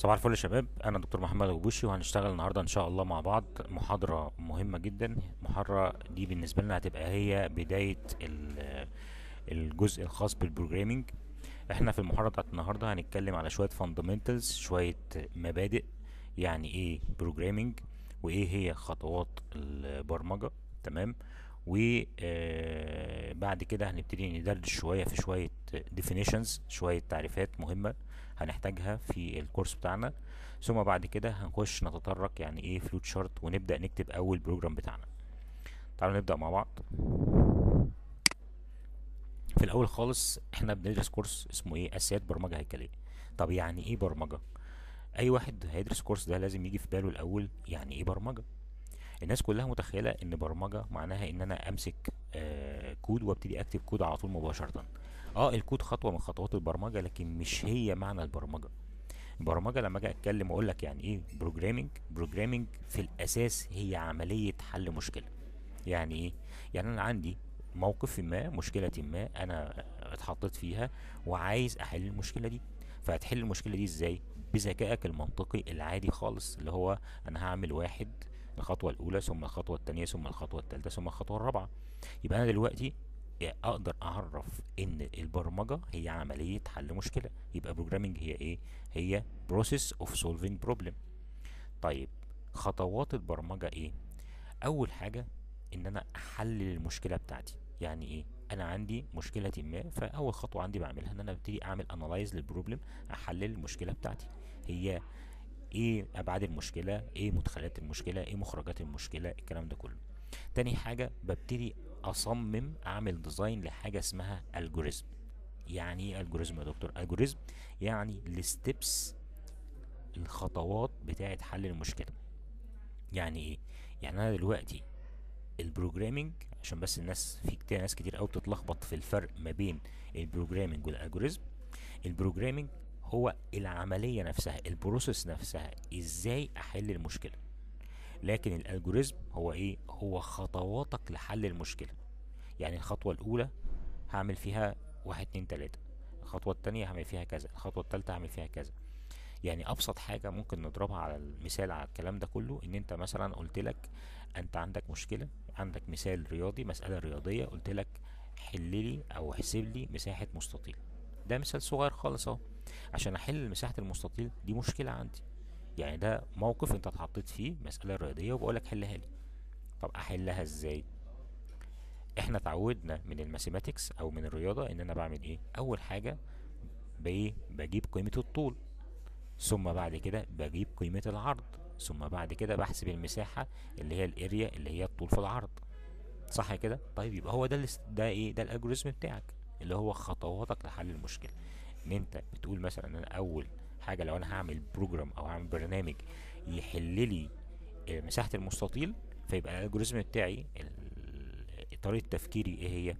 صباح الفل يا شباب انا دكتور محمد غبوشي وهنشتغل النهارده ان شاء الله مع بعض محاضره مهمه جدا محاضره دي بالنسبه لنا هتبقى هي بدايه ال- الجزء الخاص بالبروجرامينج احنا في المحاضره بتاعت النهارده هنتكلم على شويه فاندامنتالز شويه مبادئ يعني ايه بروجرامينج وايه هي خطوات البرمجه تمام وبعد كده هنبتدي ندردش شويه في شويه definitions شويه تعريفات مهمه هنحتاجها في الكورس بتاعنا ثم بعد كده هنخش نتطرق يعني ايه فلوت شارت ونبدا نكتب اول بروجرام بتاعنا تعالوا نبدا مع بعض في الاول خالص احنا بندرس كورس اسمه ايه اساسيات برمجه هيكليه طب يعني ايه برمجه اي واحد هيدرس الكورس ده لازم يجي في باله الاول يعني ايه برمجه الناس كلها متخيله ان برمجه معناها ان انا امسك آه كود وابتدي اكتب كود على طول مباشره اه الكود خطوه من خطوات البرمجه لكن مش هي معنى البرمجه البرمجه لما اجي اتكلم واقول لك يعني ايه بروجرامينج بروجرامينج في الاساس هي عمليه حل مشكله يعني ايه يعني انا عندي موقف ما مشكله ما انا اتحطيت فيها وعايز احل المشكله دي فهتحل المشكله دي ازاي بذكائك المنطقي العادي خالص اللي هو انا هعمل واحد الخطوه الاولى ثم الخطوه الثانيه ثم الخطوه الثالثه ثم الخطوه الرابعه يبقى انا دلوقتي اقدر اعرف ان البرمجه هي عمليه حل مشكله يبقى بروجرامينج هي ايه هي process of solving problem طيب خطوات البرمجه ايه اول حاجه ان انا احلل المشكله بتاعتي يعني ايه انا عندي مشكله ما فاول خطوه عندي بعملها ان انا ابتدي اعمل انالايز للبروبلم احلل المشكله بتاعتي هي ايه ابعاد المشكله ايه مدخلات المشكله ايه مخرجات المشكله الكلام ده كله تاني حاجه ببتدي اصمم اعمل ديزاين لحاجه اسمها الجوريزم يعني ايه الجوريزم يا دكتور الجوريزم يعني الستبس الخطوات بتاعه حل المشكله يعني ايه يعني انا دلوقتي البروجرامينج عشان بس الناس في كتير ناس كتير قوي بتتلخبط في الفرق ما بين البروجرامينج والالجوريزم البروجرامينج هو العمليه نفسها البروسيس نفسها ازاي احل المشكله لكن الالجوريزم هو ايه هو خطواتك لحل المشكله يعني الخطوه الاولى هعمل فيها واحد اتنين تلاته الخطوه التانية هعمل فيها كذا الخطوه التالتة هعمل فيها كذا يعني ابسط حاجه ممكن نضربها على المثال على الكلام ده كله ان انت مثلا قلت لك انت عندك مشكله عندك مثال رياضي مساله رياضيه قلت لك حل لي او احسب لي مساحه مستطيل ده مثال صغير خالص اهو عشان احل مساحه المستطيل دي مشكله عندي يعني ده موقف انت اتحطيت فيه مساله رياضيه وبقولك حلها لي طب احلها ازاي احنا اتعودنا من الماثيماتكس او من الرياضه ان انا بعمل ايه اول حاجه بايه بجيب قيمه الطول ثم بعد كده بجيب قيمه العرض ثم بعد كده بحسب المساحه اللي هي الاريا اللي هي الطول في العرض صح كده طيب يبقى هو ده الاس- ده ايه ده الالجوريزم بتاعك اللي هو خطواتك لحل المشكله ان انت بتقول مثلا ان انا اول حاجه لو انا هعمل بروجرام او هعمل برنامج يحل لي آه، مساحه المستطيل فيبقى الالجوريزم بتاعي ال- طريقه تفكيري ايه هي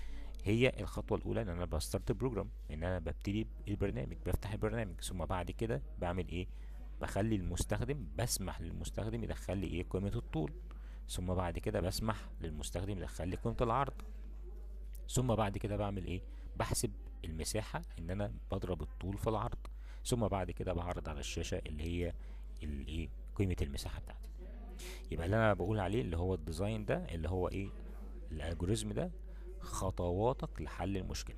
هي الخطوه الاولى ان انا بستارت بروجرام ان انا ببتدي البرنامج بفتح البرنامج ثم بعد كده بعمل ايه بخلي المستخدم بسمح للمستخدم يدخل لي ايه قيمه الطول ثم بعد كده بسمح للمستخدم يدخل لي قيمه العرض ثم بعد كده بعمل ايه بحسب المساحة ان انا بضرب الطول في العرض ثم بعد كده بعرض على الشاشة اللي هي الايه قيمة المساحة بتاعتي يبقى اللي انا بقول عليه اللي هو الديزاين ده اللي هو ايه الالجوريزم ده خطواتك لحل المشكلة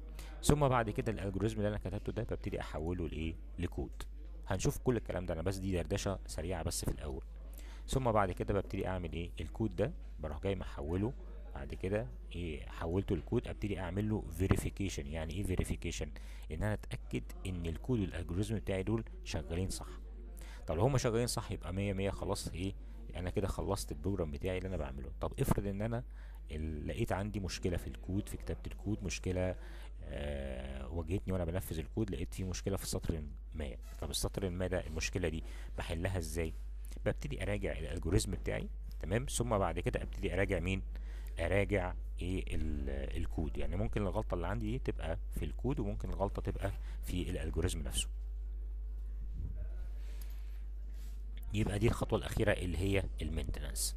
ثم بعد كده الالجوريزم اللي انا كتبته ده ببتدي احوله لايه لكود هنشوف كل الكلام ده انا بس دي دردشة سريعة بس في الاول ثم بعد كده ببتدي اعمل ايه الكود ده بروح جاي محوله بعد كده ايه حولته الكود ابتدي اعمل له فيريفيكيشن يعني ايه فيريفيكيشن ان انا اتاكد ان الكود والالجوريزم بتاعي دول شغالين صح طب لو هم شغالين صح يبقى مية مية خلاص ايه انا كده خلصت البروجرام بتاعي اللي انا بعمله طب افرض ان انا ال- لقيت عندي مشكله في الكود في كتابه الكود مشكله آه واجهتني وانا بنفذ الكود لقيت في مشكله في سطر ما طب السطر ما ده المشكله دي بحلها ازاي ببتدي اراجع الالجوريزم بتاعي تمام ثم بعد كده ابتدي اراجع مين اراجع ايه ال- الكود يعني ممكن الغلطه اللي عندي دي تبقى في الكود وممكن الغلطه تبقى في الالجوريزم نفسه يبقى دي الخطوه الاخيره اللي هي المينتنانس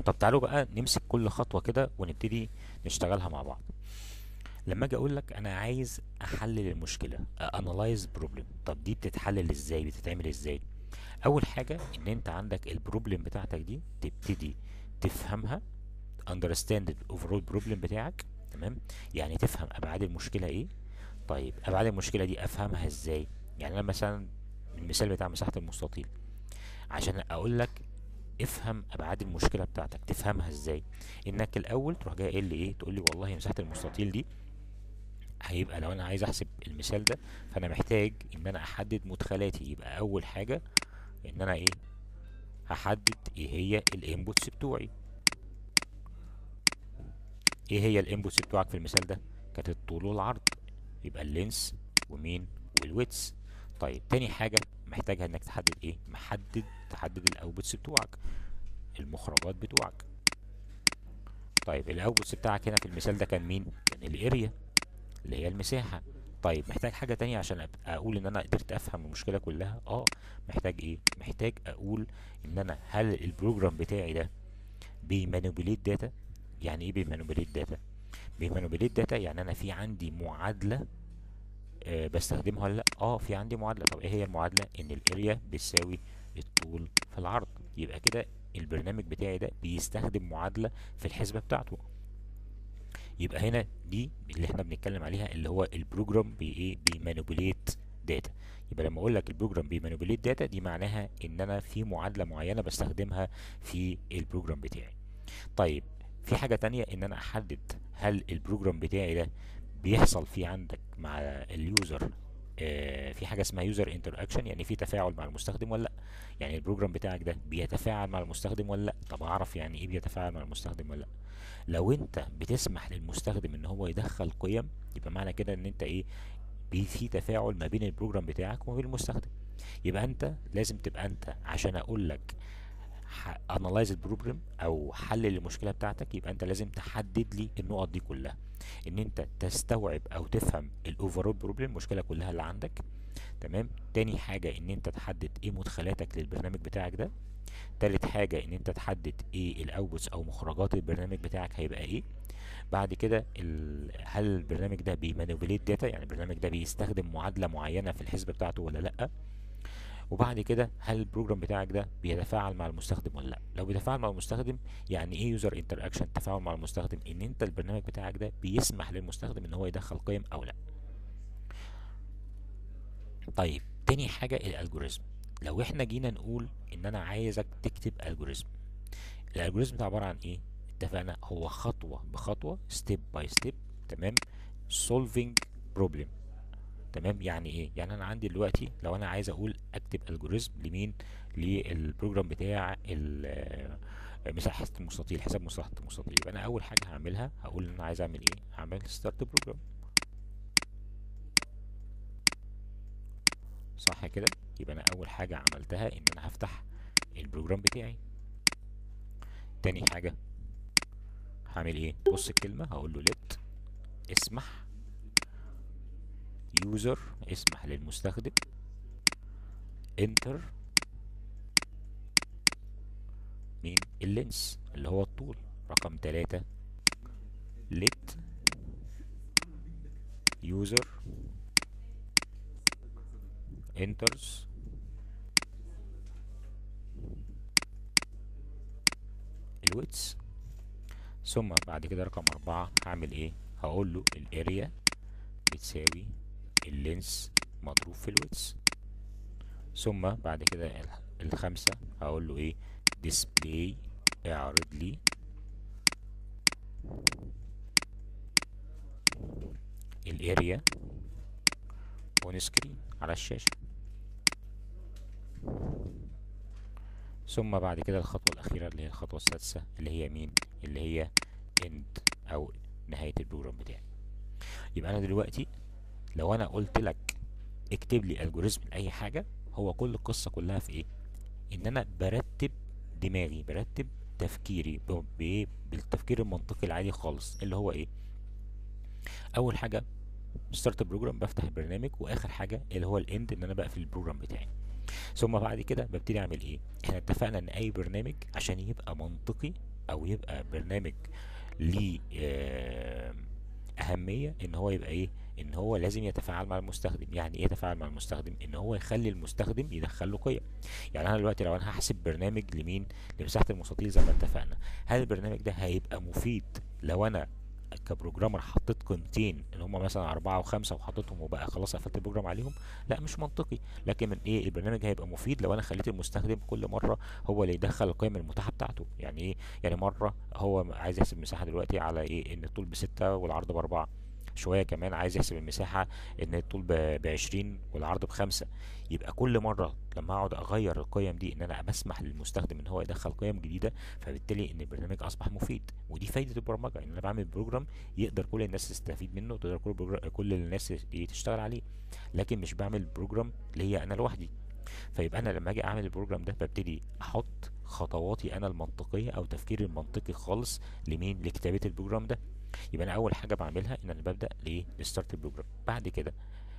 طب تعالوا بقى نمسك كل خطوة كده ونبتدي نشتغلها مع بعض لما اجي اقول لك انا عايز احلل المشكله انالايز بروبلم طب دي بتتحلل ازاي بتتعمل ازاي اول حاجه ان انت عندك البروبلم بتاعتك دي تبتدي تفهمها understand الاوفرول بروبلم بتاعك تمام يعني تفهم ابعاد المشكله ايه طيب ابعاد المشكله دي افهمها ازاي يعني انا مثلا المثال بتاع مساحه المستطيل عشان اقول لك افهم ابعاد المشكله بتاعتك تفهمها ازاي انك الاول تروح جاي قايل لي ايه تقول لي والله مساحه المستطيل دي هيبقى لو انا عايز احسب المثال ده فانا محتاج ان انا احدد مدخلاتي يبقى اول حاجه ان انا ايه هحدد ايه هي الانبوتس بتوعي ايه هي الانبوتس بتوعك في المثال ده كانت الطول والعرض يبقى اللينس ومين والويتس طيب تاني حاجه محتاجها انك تحدد ايه محدد تحدد الاوتبوتس بتوعك المخرجات بتوعك طيب الاوتبوتس بتاعك هنا في المثال ده كان مين كان الاريا اللي هي المساحة طيب محتاج حاجة تانية عشان أبقى أقول إن أنا قدرت أفهم المشكلة كلها اه محتاج إيه محتاج أقول إن أنا هل البروجرام بتاعي ده بيمانيبيليت داتا يعني إيه بيمانيبيليت داتا بيمانيبيليت داتا يعني أنا في عندي معادلة آه بستخدمها ولا لأ اه في عندي معادلة طب إيه هي المعادلة إن الاريا بتساوي الطول في العرض يبقى كده البرنامج بتاعي ده بيستخدم معادلة في الحسبة بتاعته يبقى هنا دي اللي احنا بنتكلم عليها اللي هو البروجرام بي ايه بيمانيبيليت داتا يبقى لما اقول لك البروجرام بيمانيبيليت داتا دي معناها ان انا في معادله معينه بستخدمها في البروجرام بتاعي طيب في حاجه تانية ان انا احدد هل البروجرام بتاعي ده بيحصل فيه عندك مع اليوزر آه في حاجه اسمها يوزر انتر اكشن يعني في تفاعل مع المستخدم ولا لا يعني البروجرام بتاعك ده بيتفاعل مع المستخدم ولا لا طب اعرف يعني ايه بيتفاعل مع المستخدم ولا لا لو انت بتسمح للمستخدم ان هو يدخل قيم يبقى معنى كده ان انت ايه في تفاعل ما بين البروجرام بتاعك وما بين المستخدم يبقى انت لازم تبقى انت عشان اقول لك انالايز البروبلم او حلل المشكله بتاعتك يبقى انت لازم تحدد لي النقط دي كلها ان انت تستوعب او تفهم الاوفرول بروبلم المشكله كلها اللي عندك تمام تاني حاجه ان انت تحدد ايه مدخلاتك للبرنامج بتاعك ده تالت حاجة ان انت تحدد ايه الاوتبوتس او مخرجات البرنامج بتاعك هيبقى ايه بعد كده هل البرنامج ده بيمانيبيليت داتا يعني البرنامج ده بيستخدم معادلة معينة في الحسبة بتاعته ولا لأ وبعد كده هل البروجرام بتاعك ده بيتفاعل مع المستخدم ولا لا لو بيتفاعل مع المستخدم يعني ايه يوزر انتر اكشن تفاعل مع المستخدم ان انت البرنامج بتاعك ده بيسمح للمستخدم ان هو يدخل قيم او لا طيب تاني حاجة الالجوريزم لو احنا جينا نقول ان انا عايزك تكتب الجوريزم الالجوريزم ده عباره عن ايه اتفقنا هو خطوه بخطوه ستيب باي ستيب تمام solving problem تمام يعني ايه يعني انا عندي دلوقتي لو انا عايز اقول اكتب الجوريزم لمين للبروجرام بتاع مساحه المستطيل حساب مساحه المستطيل يبقى انا اول حاجه هعملها هقول ان انا عايز اعمل ايه هعمل ستارت بروجرام صح كده يبقى انا اول حاجة عملتها ان انا هفتح البروجرام بتاعي تاني حاجة هعمل ايه بص الكلمة هقول له let اسمح يوزر اسمح للمستخدم enter مين اللينس اللي هو الطول رقم تلاتة let user enters الويتس ثم بعد كده رقم أربعة هعمل ايه هقول له الاريا بتساوي اللينس مضروب في الويتس ثم بعد كده الخمسة هقول له ايه display اعرض لي الاريا اون سكرين على الشاشة ثم بعد كده الخطوة الأخيرة اللي هي الخطوة السادسة اللي هي مين اللي هي end أو نهاية البروجرام بتاعي يبقى أنا دلوقتي لو أنا قلت لك اكتب لي الجوريزم لأي حاجة هو كل القصة كلها في إيه؟ إن أنا برتب دماغي برتب تفكيري بإيه؟ بالتفكير المنطقي العادي خالص اللي هو إيه؟ أول حاجة ستارت بروجرام بفتح البرنامج واخر حاجه اللي هو الاند ان انا بقفل البروجرام بتاعي ثم بعد كده ببتدي اعمل ايه احنا اتفقنا ان اي برنامج عشان يبقى منطقي او يبقى برنامج ليه آه، اهميه ان هو يبقى ايه ان هو لازم يتفاعل مع المستخدم يعني ايه يتفاعل مع المستخدم ان هو يخلي المستخدم يدخل له قيم يعني انا دلوقتي لو انا هحسب برنامج لمين لمساحه المستطيل زي ما اتفقنا هل البرنامج ده هيبقى مفيد لو انا كبروجرامر حطيت قيمتين ان هم مثلا أربعة وخمسة وحطيتهم وبقى خلاص قفلت البروجرام عليهم لا مش منطقي لكن من ايه البرنامج هيبقى مفيد لو انا خليت المستخدم كل مرة هو اللي يدخل القيم المتاحة بتاعته يعني ايه يعني مرة هو عايز يحسب مساحة دلوقتي على ايه ان الطول بستة والعرض بأربعة شويه كمان عايز يحسب المساحه ان الطول ب 20 والعرض بخمسة يبقى كل مره لما اقعد اغير القيم دي ان انا بسمح للمستخدم ان هو يدخل قيم جديده فبالتالي ان البرنامج اصبح مفيد ودي فايده البرمجه ان انا بعمل بروجرام يقدر كل الناس تستفيد منه وتقدر كل بروجرام كل الناس تشتغل عليه لكن مش بعمل بروجرام ليا انا لوحدي فيبقى انا لما اجي اعمل البروجرام ده ببتدي احط خطواتي انا المنطقيه او تفكيري المنطقي خالص لمين لكتابه البروجرام ده يبقى انا اول حاجه بعملها ان انا ببدا ليه لستارت البروجرام بعد كده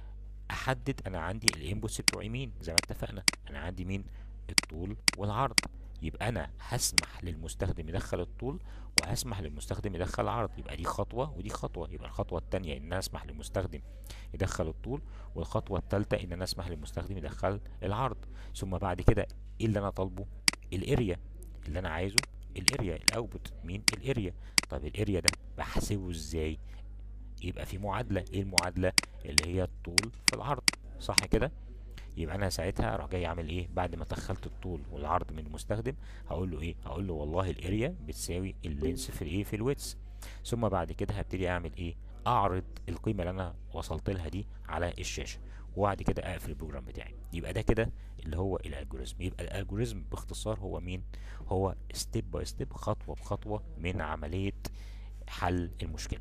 احدد انا عندي الانبوتس بتوعي مين زي ما اتفقنا انا عندي مين الطول والعرض يبقى انا هسمح للمستخدم يدخل الطول وهسمح للمستخدم يدخل العرض يبقى دي خطوه ودي خطوه يبقى الخطوه الثانيه ان انا اسمح للمستخدم يدخل الطول والخطوه الثالثه ان انا اسمح للمستخدم يدخل العرض ثم بعد كده ايه اللي انا طالبه الاريا اللي انا عايزه الاريا الاوتبوت مين الاريا طب الاريا ده بحسبه ازاي يبقى في معادله ايه المعادله اللي هي الطول في العرض صح كده يبقى انا ساعتها اروح جاي اعمل ايه بعد ما دخلت الطول والعرض من المستخدم هقول له ايه هقول له والله الاريا بتساوي اللينس في الايه في الويتس ثم بعد كده هبتدي اعمل ايه اعرض القيمه اللي انا وصلت لها دي على الشاشه وبعد كده اقفل البروجرام بتاعي يبقى ده كده اللي هو الالجوريزم يبقى الالجوريزم باختصار هو مين هو ستيب باي ستيب خطوه بخطوه من عمليه حل المشكله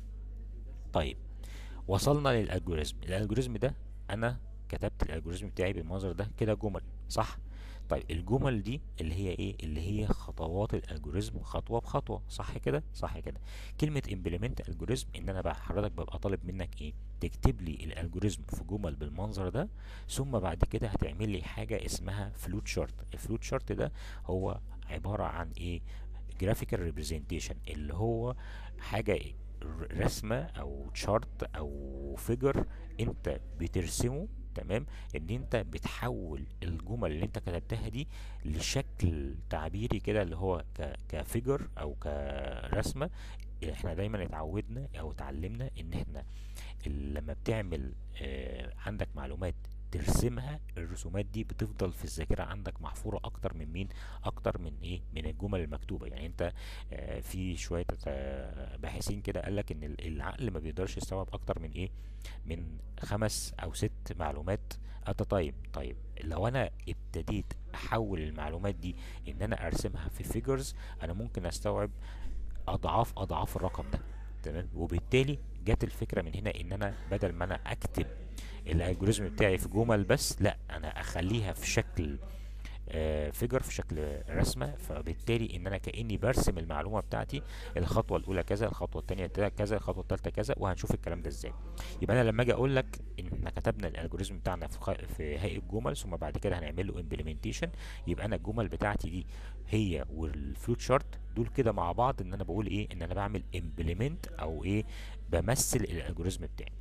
طيب وصلنا للالجوريزم الالجوريزم ده انا كتبت الالجوريزم بتاعي بالمنظر ده كده جمل صح طيب الجمل دي اللي هي ايه اللي هي خطوات الالجوريزم خطوه بخطوه صح كده صح كده كلمه امبلمنت الجوريزم ان انا بقى حضرتك ببقى طالب منك ايه تكتب لي الالجوريزم في جمل بالمنظر ده ثم بعد كده هتعمل لي حاجه اسمها فلوت شارت الفلوت شارت ده هو عباره عن ايه جرافيكال ريبريزنتيشن اللي هو حاجه رسمه او تشارت او فيجر انت بترسمه تمام ان انت بتحول الجمل اللي انت كتبتها دي لشكل تعبيري كده اللي هو كفيجر او كرسمه احنا دايما اتعودنا او اتعلمنا ان احنا لما بتعمل آه عندك معلومات ترسمها الرسومات دي بتفضل في الذاكره عندك محفوره اكتر من مين اكتر من ايه من الجمل المكتوبه يعني انت آه في شويه آه باحثين كده قال لك ان العقل ما بيقدرش يستوعب اكتر من ايه من خمس او ست معلومات ات تايم طيب لو انا ابتديت احول المعلومات دي ان انا ارسمها في فيجرز انا ممكن استوعب اضعاف اضعاف الرقم ده تمام وبالتالي جت الفكره من هنا ان انا بدل ما انا اكتب الالجوريزم بتاعي في جمل بس لا انا اخليها في شكل آه فيجر في شكل رسمه فبالتالي ان انا كاني برسم المعلومه بتاعتي الخطوه الاولى كذا الخطوه الثانيه كذا الخطوه الثالثه كذا وهنشوف الكلام ده ازاي يبقى انا لما اجي اقول لك ان احنا كتبنا الالجوريزم بتاعنا في, في هيئه جمل ثم بعد كده هنعمل له امبلمنتيشن يبقى انا الجمل بتاعتي دي هي والفلوت شارت دول كده مع بعض ان انا بقول ايه ان انا بعمل امبلمنت او ايه بمثل الالجوريزم بتاعي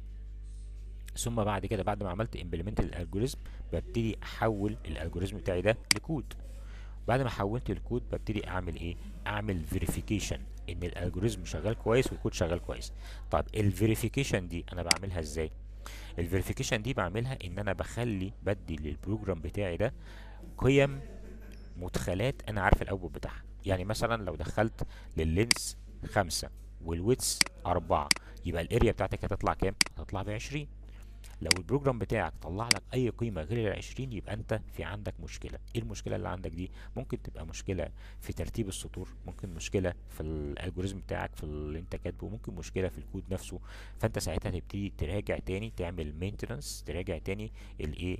ثم بعد كده بعد ما عملت امبلمنت للالجوريزم ببتدي احول الالجوريزم بتاعي ده لكود بعد ما حولت الكود ببتدي اعمل ايه اعمل فيريفيكيشن ان الالجوريزم شغال كويس والكود شغال كويس طب الفيريفيكيشن دي انا بعملها ازاي الفيريفيكيشن دي بعملها ان انا بخلي بدي للبروجرام بتاعي ده قيم مدخلات انا عارف الاوتبوت بتاعها يعني مثلا لو دخلت لللينس خمسة والويتس أربعة يبقى الاريا بتاعتك هتطلع كام؟ هتطلع بعشرين لو البروجرام بتاعك طلع لك اي قيمه غير ال 20 يبقى انت في عندك مشكله ايه المشكله اللي عندك دي ممكن تبقى مشكله في ترتيب السطور ممكن مشكله في الالجوريزم بتاعك في اللي انت كاتبه ممكن مشكله في الكود نفسه فانت ساعتها تبتدي تراجع تاني تعمل مينتنس تراجع تاني الايه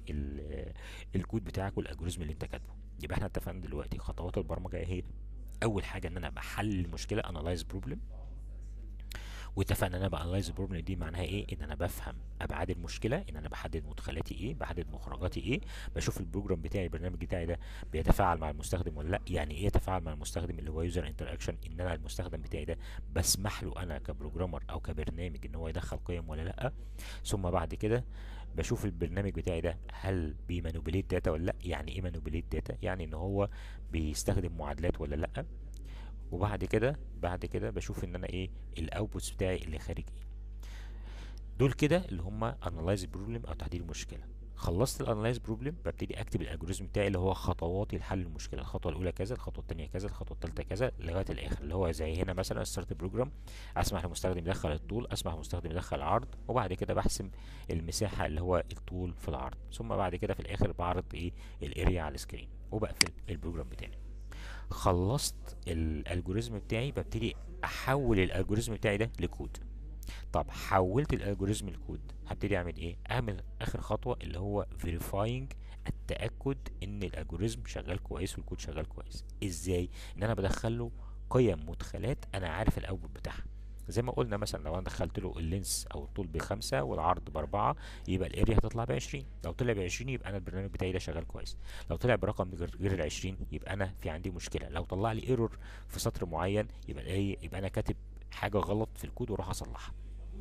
الكود بتاعك والالجوريزم اللي انت كاتبه يبقى احنا اتفقنا دلوقتي خطوات البرمجه ايه هي اول حاجه ان انا بحل المشكله انالايز بروبلم واتفقنا ان انا بانلايز البروبلم دي معناها ايه ان انا بفهم ابعاد المشكله ان انا بحدد مدخلاتي ايه بحدد مخرجاتي ايه بشوف البروجرام بتاعي البرنامج بتاعي ده بيتفاعل مع المستخدم ولا لا يعني ايه يتفاعل مع المستخدم اللي هو يوزر انتراكشن ان انا المستخدم بتاعي ده بسمح له انا كبروجرامر او كبرنامج ان هو يدخل قيم ولا لا ثم بعد كده بشوف البرنامج بتاعي ده هل بيمانوبيليت داتا ولا لا يعني ايه مانوبيليت داتا يعني ان هو بيستخدم معادلات ولا لا وبعد كده بعد كده بشوف ان انا ايه الاوتبوتس بتاعي اللي خارج ايه دول كده اللي هم انالايز بروبلم او تحديد المشكله خلصت الانالايز بروبلم ببتدي اكتب الالجوريزم بتاعي اللي هو خطواتي لحل المشكله الخطوه الاولى كذا الخطوه الثانيه كذا الخطوه الثالثه كذا لغايه الاخر اللي هو زي هنا مثلا ستارت بروجرام اسمح للمستخدم يدخل الطول اسمح للمستخدم يدخل العرض وبعد كده بحسم المساحه اللي هو الطول في العرض ثم بعد كده في الاخر بعرض ايه الاريا على السكرين وبقفل البروجرام بتاعي خلصت الالجوريزم بتاعي ببتدي احول الالجوريزم بتاعي ده لكود طب حولت الالجوريزم لكود هبتدي اعمل ايه اعمل اخر خطوه اللي هو فيريفاينج التاكد ان الالجوريزم شغال كويس والكود شغال كويس ازاي ان انا بدخل له قيم مدخلات انا عارف الاوتبوت بتاعها زي ما قلنا مثلا لو انا دخلت له اللينس او الطول بخمسة والعرض باربعة يبقى الاريا هتطلع بعشرين لو طلع بعشرين يبقى انا البرنامج بتاعي ده شغال كويس لو طلع برقم غير العشرين يبقى انا في عندي مشكلة لو طلع لي ايرور في سطر معين يبقى ايه يبقى انا كاتب حاجة غلط في الكود واروح اصلحها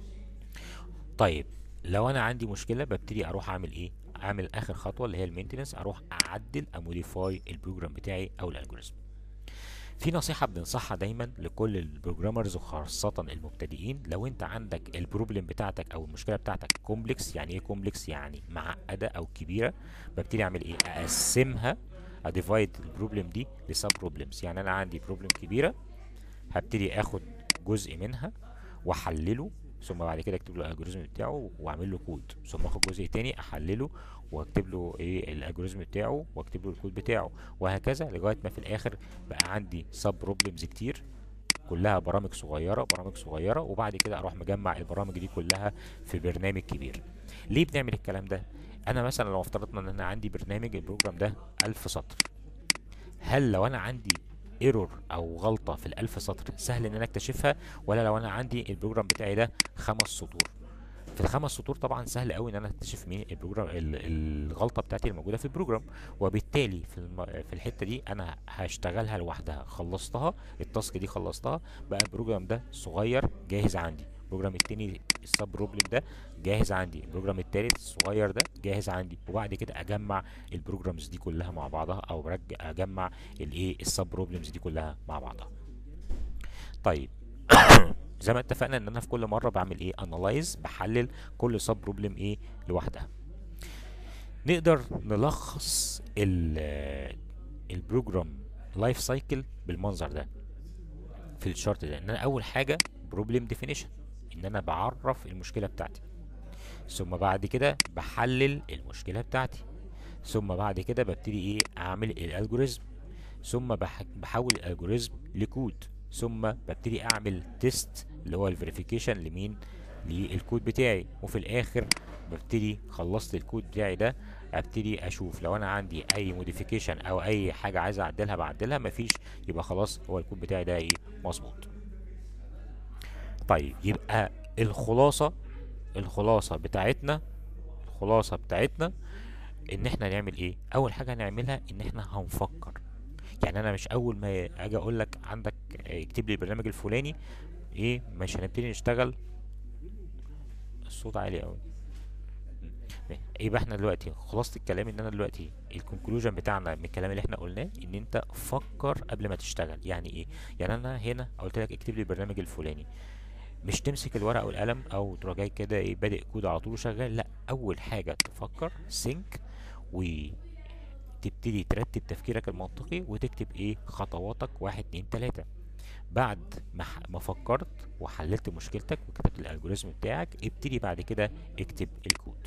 طيب لو انا عندي مشكلة ببتدي اروح اعمل ايه اعمل اخر خطوة اللي هي المينتنس اروح اعدل اموديفاي البروجرام بتاعي او الالجوريزم في نصيحة بننصحها دايما لكل البروجرامرز وخاصة المبتدئين لو انت عندك البروبلم بتاعتك او المشكلة بتاعتك كومبلكس يعني ايه كومبلكس يعني معقدة او كبيرة ببتدي اعمل ايه اقسمها اديفايد البروبلم دي لسب بروبلمز يعني انا عندي بروبلم كبيرة هبتدي اخد جزء منها واحلله ثم بعد كده اكتب له الالجوريزم بتاعه واعمل له كود ثم اخد جزء تاني احلله واكتب له ايه الالجوريزم بتاعه واكتب له الكود بتاعه وهكذا لغايه ما في الاخر بقى عندي سب بروبلمز كتير كلها برامج صغيره برامج صغيره وبعد كده اروح مجمع البرامج دي كلها في برنامج كبير ليه بنعمل الكلام ده انا مثلا لو افترضنا ان انا عندي برنامج البروجرام ده ألف سطر هل لو انا عندي ايرور او غلطه في الألف سطر سهل ان انا اكتشفها ولا لو انا عندي البروجرام بتاعي ده خمس سطور في الخمس سطور طبعا سهل قوي ان انا اكتشف مين البروجرام الغلطه بتاعتي الموجوده في البروجرام وبالتالي في الم... في الحته دي انا هشتغلها لوحدها خلصتها التاسك دي خلصتها بقى البروجرام ده صغير جاهز عندي البروجرام التاني السب بروبلم ده جاهز عندي البروجرام التالت الصغير ده جاهز عندي وبعد كده اجمع البروجرامز دي كلها مع بعضها او برجع اجمع الايه السب بروبلمز دي كلها مع بعضها طيب زي ما اتفقنا ان انا في كل مره بعمل ايه انالايز بحلل كل سب بروبلم ايه لوحدها نقدر نلخص البروجرام لايف سايكل بالمنظر ده في الشارت ده ان انا اول حاجه بروبلم ديفينيشن ان انا بعرف المشكله بتاعتي ثم بعد كده بحلل المشكله بتاعتي ثم بعد كده ببتدي ايه اعمل الالجوريزم ثم بحول الالجوريزم لكود ثم ببتدي اعمل تيست اللي هو الفيريفيكيشن لمين للكود بتاعي وفي الاخر ببتدي خلصت الكود بتاعي ده ابتدي اشوف لو انا عندي اي موديفيكيشن او اي حاجه عايز اعدلها بعدلها مفيش يبقى خلاص هو الكود بتاعي ده ايه مظبوط طيب يبقى الخلاصه الخلاصه بتاعتنا الخلاصه بتاعتنا ان احنا نعمل ايه اول حاجه هنعملها ان احنا هنفكر يعني انا مش اول ما اجي اقول لك عندك اكتب لي البرنامج الفلاني ايه مش هنبتدي نشتغل الصوت عالي قوي يبقى احنا دلوقتي خلاصه الكلام ان انا دلوقتي الكونكلوجن بتاعنا من الكلام اللي احنا قلناه ان انت فكر قبل ما تشتغل يعني ايه يعني انا هنا قلت لك اكتب لي البرنامج الفلاني مش تمسك الورقه والقلم او تروح جاي كده ايه بادئ كود على طول شغال لا اول حاجه تفكر سينك وتبتدي ترتب تفكيرك المنطقي وتكتب ايه خطواتك واحد اتنين تلاته بعد ما ما فكرت وحللت مشكلتك وكتبت الالجوريزم بتاعك ابتدي بعد كده اكتب الكود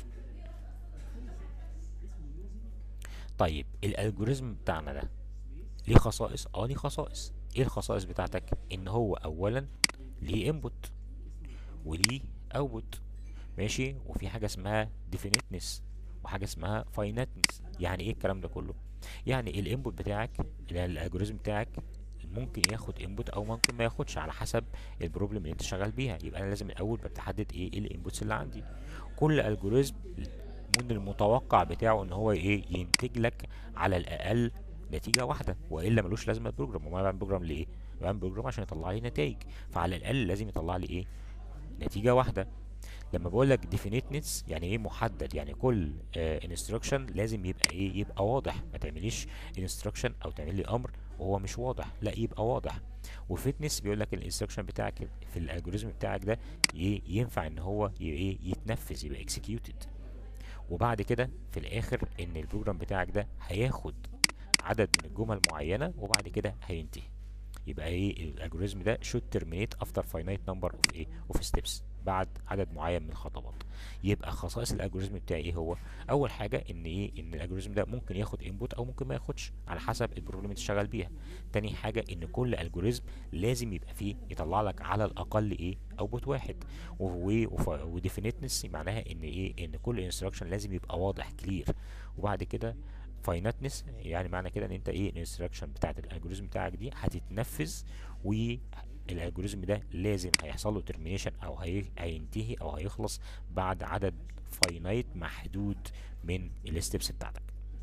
طيب الالجوريزم بتاعنا ده ليه خصائص اه ليه خصائص ايه الخصائص بتاعتك ان هو اولا ليه انبوت وليه اوتبوت ماشي وفي حاجه اسمها definiteness وحاجه اسمها finiteness يعني ايه الكلام ده كله يعني الانبوت بتاعك الالجوريزم بتاعك ممكن ياخد انبوت او ممكن ما ياخدش على حسب البروبلم اللي انت شغال بيها يبقى انا لازم الاول بتحدد ايه الانبوتس اللي عندي كل الجوريزم من المتوقع بتاعه ان هو ايه ينتج لك على الاقل نتيجه واحده والا ملوش لازمه البروجرام وما بعمل بروجرام ليه بعمل بروجرام عشان يطلع لي نتائج فعلى الاقل لازم يطلع لي ايه نتيجه واحده لما بقول لك definiteness يعني ايه محدد يعني كل انستراكشن uh, لازم يبقى ايه يبقى واضح ما تعمليش انستراكشن او تعمل لي امر وهو مش واضح لا يبقى واضح وفيتنس بيقول لك الانستراكشن بتاعك في الالجوريزم بتاعك ده ينفع ان هو ايه يتنفذ يبقى executed وبعد كده في الاخر ان البروجرام بتاعك ده هياخد عدد من الجمل معينه وبعد كده هينتهي يبقى ايه الالجوريزم ده should terminate after finite number of ايه of steps بعد عدد معين من الخطوات يبقى خصائص الالجوريزم بتاعي ايه هو اول حاجه ان ايه ان الالجوريزم ده ممكن ياخد انبوت او ممكن ما ياخدش على حسب البروبلم اللي شغال بيها تاني حاجه ان كل الجوريزم لازم يبقى فيه يطلع لك على الاقل ايه اوتبوت واحد وديفينيتنس معناها ان ايه ان كل انستراكشن لازم يبقى واضح كلير وبعد كده فايناتنس يعني معنى كده ان انت ايه الانستراكشن بتاعت الالجوريزم بتاعك دي هتتنفذ والالجوريزم ده لازم هيحصل له ترمينيشن او هي... هينتهي او هيخلص بعد عدد فاينايت محدود من الستبس بتاعتك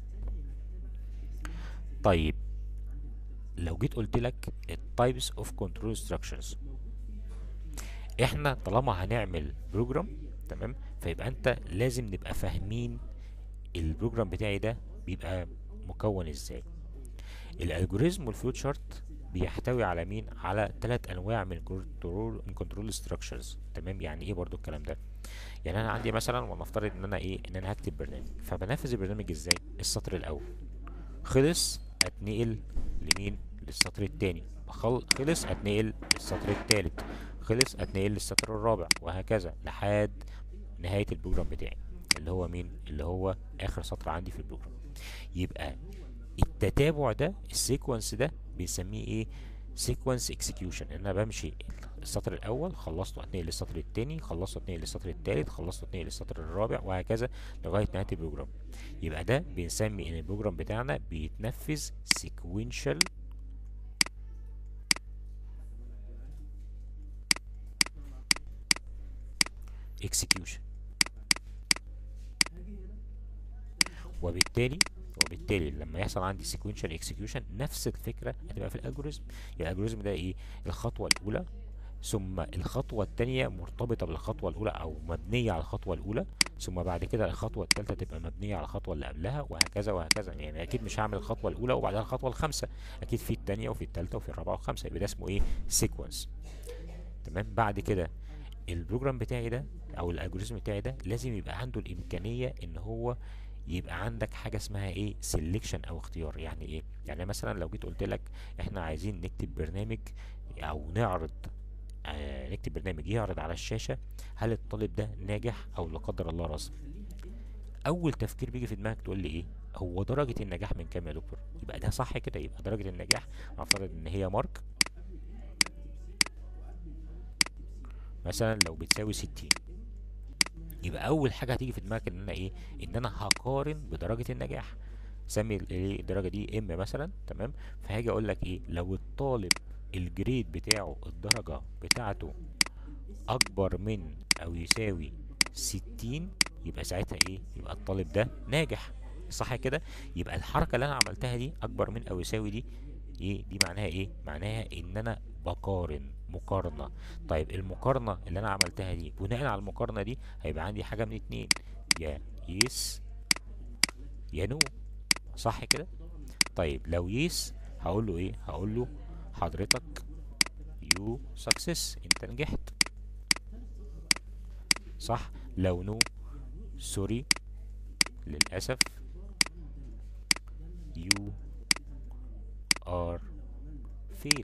طيب لو جيت قلت لك التايبس اوف كنترول instructions احنا طالما هنعمل بروجرام تمام فيبقى انت لازم نبقى فاهمين البروجرام بتاعي ده بيبقى مكون ازاي الالجوريزم والفلوت شارت بيحتوي على مين على ثلاث انواع من كنترول من كنترول ستراكشرز تمام يعني ايه برضو الكلام ده يعني انا عندي مثلا ونفترض ان انا ايه ان انا هكتب برنامج فبنفذ البرنامج ازاي السطر الاول خلص اتنقل لمين للسطر الثاني خلص اتنقل للسطر الثالث خلص اتنقل للسطر الرابع وهكذا لحد نهايه البروجرام بتاعي اللي هو مين اللي هو اخر سطر عندي في البروجرام يبقى التتابع ده السيكونس ده بنسميه ايه سيكونس اكسكيوشن ان انا بمشي السطر الاول خلصته اتنقل للسطر الثاني خلصته اتنقل للسطر الثالث خلصته اتنقل للسطر الرابع وهكذا لغايه نهايه البروجرام يبقى ده بنسمي ان البروجرام بتاعنا بيتنفذ سيكوينشال اكسكيوشن وبالتالي وبالتالي لما يحصل عندي سيكوينشال اكسكيوشن نفس الفكره هتبقى في الالجوريزم الالجوريزم ده ايه الخطوه الاولى ثم الخطوه الثانيه مرتبطه بالخطوه الاولى او مبنيه على الخطوه الاولى ثم بعد كده الخطوه الثالثه تبقى مبنيه على الخطوه اللي قبلها وهكذا وهكذا يعني اكيد مش هعمل الخطوه الاولى وبعدها الخطوه الخامسه اكيد في الثانيه وفي الثالثه وفي الرابعه والخامسه يبقى ده اسمه ايه سيكونس تمام بعد كده البروجرام بتاعي ده او الالجوريزم بتاعي ده لازم يبقى عنده الامكانيه ان هو يبقى عندك حاجه اسمها ايه سيلكشن او اختيار يعني ايه يعني مثلا لو جيت قلت لك احنا عايزين نكتب برنامج او نعرض آه نكتب برنامج يعرض على الشاشه هل الطالب ده ناجح او لا قدر الله رسم اول تفكير بيجي في دماغك تقول لي ايه هو درجه النجاح من كام يا دكتور يبقى ده صح كده يبقى درجه النجاح نفترض ان هي مارك مثلا لو بتساوي 60 يبقى اول حاجه هتيجي في دماغك ان انا ايه ان انا هقارن بدرجه النجاح سمي الدرجه دي ام مثلا تمام فهاجي اقول لك ايه لو الطالب الجريد بتاعه الدرجه بتاعته اكبر من او يساوي 60 يبقى ساعتها ايه يبقى الطالب ده ناجح صح كده يبقى الحركه اللي انا عملتها دي اكبر من او يساوي دي ايه دي معناها ايه معناها ان انا بقارن مقارنة طيب المقارنة اللي انا عملتها دي بناء على المقارنة دي هيبقى عندي حاجة من اتنين يا يس يا نو صح كده طيب لو يس هقول له ايه هقول له حضرتك يو سكسس انت نجحت صح لو نو سوري للأسف يو ار فيل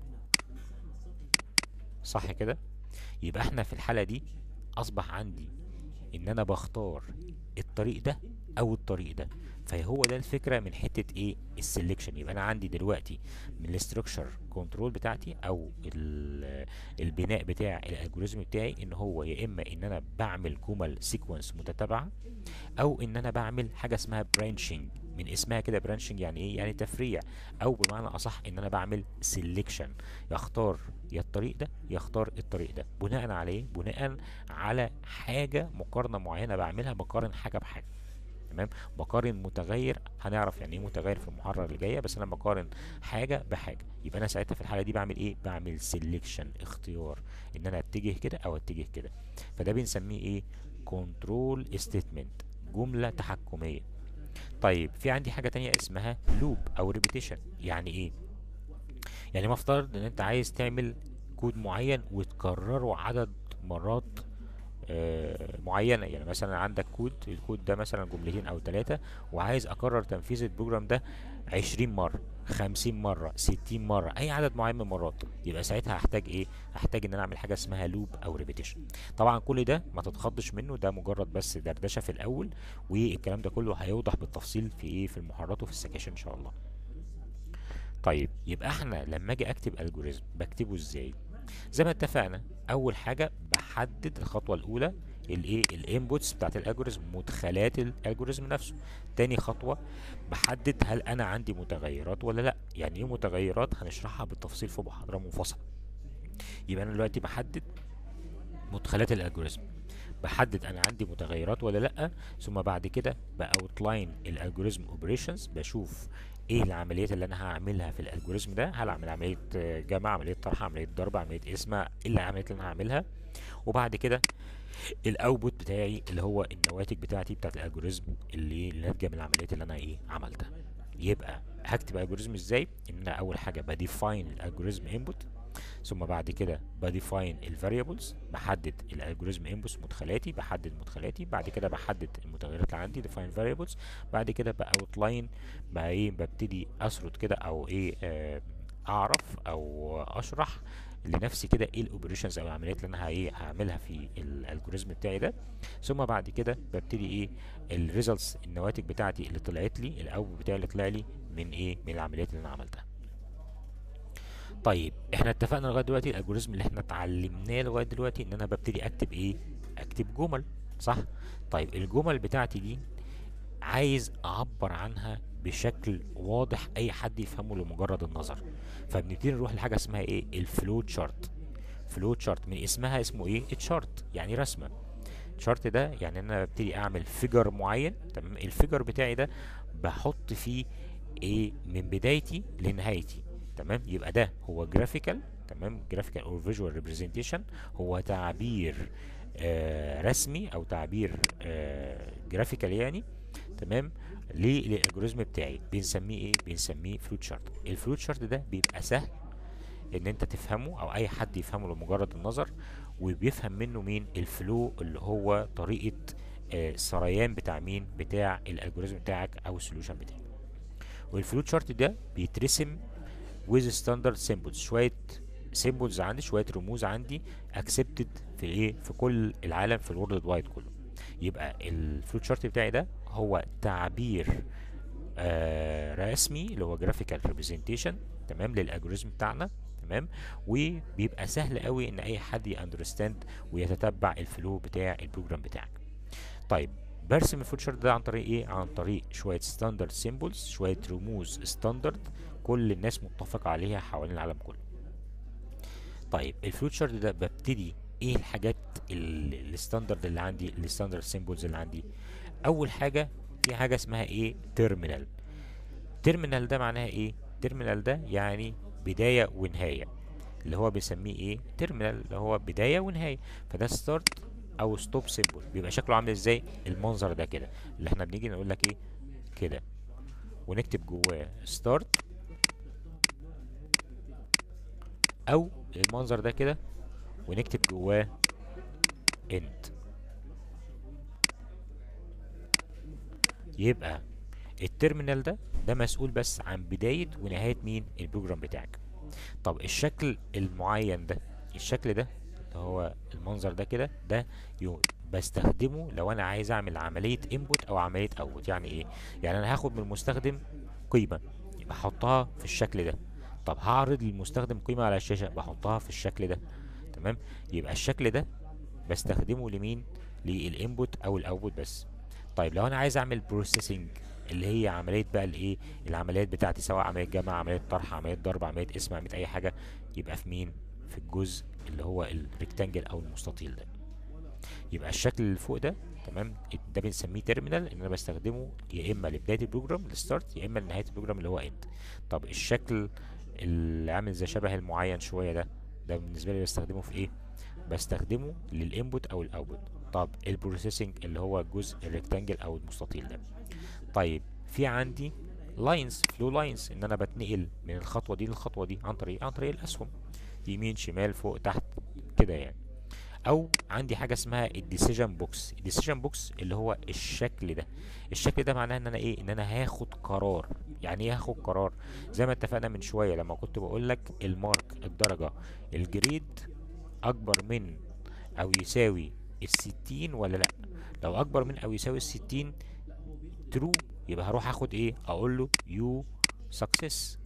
صح كده يبقى احنا في الحالة دي اصبح عندي ان انا بختار الطريق ده او الطريق ده فهو ده الفكرة من حتة ايه السلكشن يبقى انا عندي دلوقتي من الاستراكشر كنترول بتاعتي او البناء بتاع الالجوريزم بتاعي ان هو يا اما ان انا بعمل جمل سيكونس متتابعة او ان انا بعمل حاجة اسمها برانشنج من اسمها كده برانشنج يعني ايه يعني تفريع او بمعنى اصح ان انا بعمل سيلكشن يختار يا الطريق ده يختار الطريق ده بناء على ايه بناء على حاجه مقارنه معينه بعملها بقارن حاجه بحاجه تمام بقارن متغير هنعرف يعني ايه متغير في المحاضره اللي جايه بس انا بقارن حاجه بحاجه يبقى انا ساعتها في الحاله دي بعمل ايه بعمل سيلكشن اختيار ان انا اتجه كده او اتجه كده فده بنسميه ايه كنترول ستيتمنت جمله تحكميه طيب في عندي حاجه تانية اسمها لوب او ريبيتيشن يعني ايه يعني مفترض ان انت عايز تعمل كود معين وتكرره عدد مرات آه، معينه يعني مثلا عندك كود الكود ده مثلا جملتين او ثلاثه وعايز اكرر تنفيذ البروجرام ده 20 مره 50 مره 60 مره اي عدد معين من المرات يبقى ساعتها هحتاج ايه هحتاج ان انا اعمل حاجه اسمها لوب او ريبيتيشن طبعا كل ده ما تتخضش منه ده مجرد بس دردشه في الاول والكلام ده كله هيوضح بالتفصيل في ايه في المحاضرات وفي السكاشن ان شاء الله طيب يبقى احنا لما اجي اكتب الجوريزم بكتبه ازاي زي ما اتفقنا اول حاجه بحدد الخطوه الاولى الايه الانبوتس بتاعت الالجوريزم مدخلات الالجوريزم نفسه تاني خطوه بحدد هل انا عندي متغيرات ولا لا يعني ايه متغيرات هنشرحها بالتفصيل في محاضره منفصله يبقى انا دلوقتي بحدد مدخلات الالجوريزم بحدد انا عندي متغيرات ولا لا ثم بعد كده باوتلاين الالجوريزم اوبريشنز بشوف ايه العمليات اللي انا هعملها في الالجوريزم ده هل اعمل عمليه آه، جمع عمليه طرح عمليه ضرب عمليه قسمه ايه العمليات اللي انا هعملها وبعد كده الاوتبوت بتاعي اللي هو النواتج بتاعتي بتاعت الالجوريزم اللي اللي ناتجه من العمليات اللي انا ايه عملتها يبقى هكتب الجوريزم ازاي ان انا اول حاجه بديفاين الالجوريزم انبوت ثم بعد كده بديفاين الفاريبلز بحدد الالجوريزم انبوتس مدخلاتي بحدد مدخلاتي بعد كده بحدد المتغيرات اللي عندي ديفاين فاريبلز بعد كده باوتلاين بقى ايه ببتدي اسرد كده او ايه آه اعرف او اشرح لنفسي كده ايه الاوبريشنز او العمليات اللي انا ايه هعملها في الالجوريزم بتاعي ده ثم بعد كده ببتدي ايه الريزلتس النواتج بتاعتي اللي طلعت لي الاوت بتاعي اللي طلع لي من ايه من العمليات اللي انا عملتها طيب احنا اتفقنا لغايه دلوقتي الالجوريزم اللي احنا اتعلمناه لغايه دلوقتي ان انا ببتدي اكتب ايه اكتب جمل صح طيب الجمل بتاعتي دي عايز اعبر عنها بشكل واضح اي حد يفهمه لمجرد النظر فبنبتدي نروح لحاجه اسمها ايه الفلو تشارت فلو تشارت من اسمها اسمه ايه تشارت يعني رسمه الشارت ده يعني انا ببتدي اعمل فيجر معين تمام الفيجر بتاعي ده بحط فيه ايه من بدايتي لنهايتي تمام يبقى ده هو جرافيكال تمام جرافيكال او فيجوال ريبريزنتيشن هو تعبير آه رسمي او تعبير آه جرافيكال يعني تمام للالجوريزم بتاعي بنسميه ايه بنسميه فلوت شارت الفلوت شارت ده بيبقى سهل ان انت تفهمه او اي حد يفهمه لمجرد النظر وبيفهم منه مين الفلو اللي هو طريقه آه السريان بتاع مين بتاع الالجوريزم بتاعك او السوليوشن بتاعك والفلوت شارت ده بيترسم with standard symbols شويه سيمبلز عندي شويه رموز عندي accepted في ايه في كل العالم في الورلد وايد كله يبقى الفلوت شارت بتاعي ده هو تعبير آه رسمي اللي هو جرافيكال ريبريزنتيشن تمام للالجوريزم بتاعنا تمام وبيبقى سهل قوي ان اي حد ياندرستاند ويتتبع الفلو بتاع البروجرام بتاعك طيب برسم الفلوت شارت ده عن طريق ايه عن طريق شويه ستاندرد سيمبلز شويه رموز ستاندرد كل الناس متفقه عليها حوالين العالم كله طيب الفلوت شارت ده ببتدي ايه الحاجات الستاندرد اللي عندي الستاندرد سيمبلز اللي عندي اول حاجه في حاجه اسمها ايه تيرمينال تيرمينال ده معناها ايه تيرمينال ده يعني بدايه ونهايه اللي هو بيسميه ايه تيرمينال اللي هو بدايه ونهايه فده ستارت او ستوب سيمبل بيبقى شكله عامل ازاي المنظر ده كده اللي احنا بنيجي نقول لك ايه كده ونكتب جواه ستارت او المنظر ده كده ونكتب جواه end يبقى التيرمينال ده ده مسؤول بس عن بداية ونهاية مين البروجرام بتاعك طب الشكل المعين ده الشكل ده اللي هو المنظر ده كده ده يو بستخدمه لو انا عايز اعمل عملية انبوت او عملية اوت يعني ايه يعني انا هاخد من المستخدم قيمة يبقى احطها في الشكل ده طب هعرض للمستخدم قيمة على الشاشة بحطها في الشكل ده تمام يبقى الشكل ده بستخدمه لمين للانبوت او الاوتبوت بس طيب لو انا عايز اعمل بروسيسنج اللي هي عمليه بقى الايه العمليات بتاعتي سواء عمليه جمع عمليه طرح عمليه ضرب عمليه اسم عمليه اي حاجه يبقى في مين في الجزء اللي هو الريكتانجل او المستطيل ده يبقى الشكل اللي فوق ده تمام ده بنسميه تيرمينال ان انا بستخدمه يا اما لبدايه البروجرام الستارت يا اما لنهايه البروجرام اللي هو اند طب الشكل اللي عامل زي شبه المعين شويه ده ده بالنسبه لي بستخدمه في ايه بستخدمه للانبوت او الاوتبوت طب البروسيسنج اللي هو الجزء الريكتانجل او المستطيل ده طيب في عندي لاينز فلو لاينز ان انا بتنقل من الخطوه دي للخطوه دي عن طريق عن طريق الاسهم يمين شمال فوق تحت كده يعني او عندي حاجه اسمها الديسيجن بوكس الديسيجن بوكس اللي هو الشكل ده الشكل ده معناه ان انا ايه ان انا هاخد قرار يعني ايه هاخد قرار زي ما اتفقنا من شويه لما كنت بقول لك المارك الدرجه الجريد اكبر من او يساوي الستين ولا لا لو اكبر من او يساوي الستين ترو يبقى هروح اخد ايه اقول له يو سكسس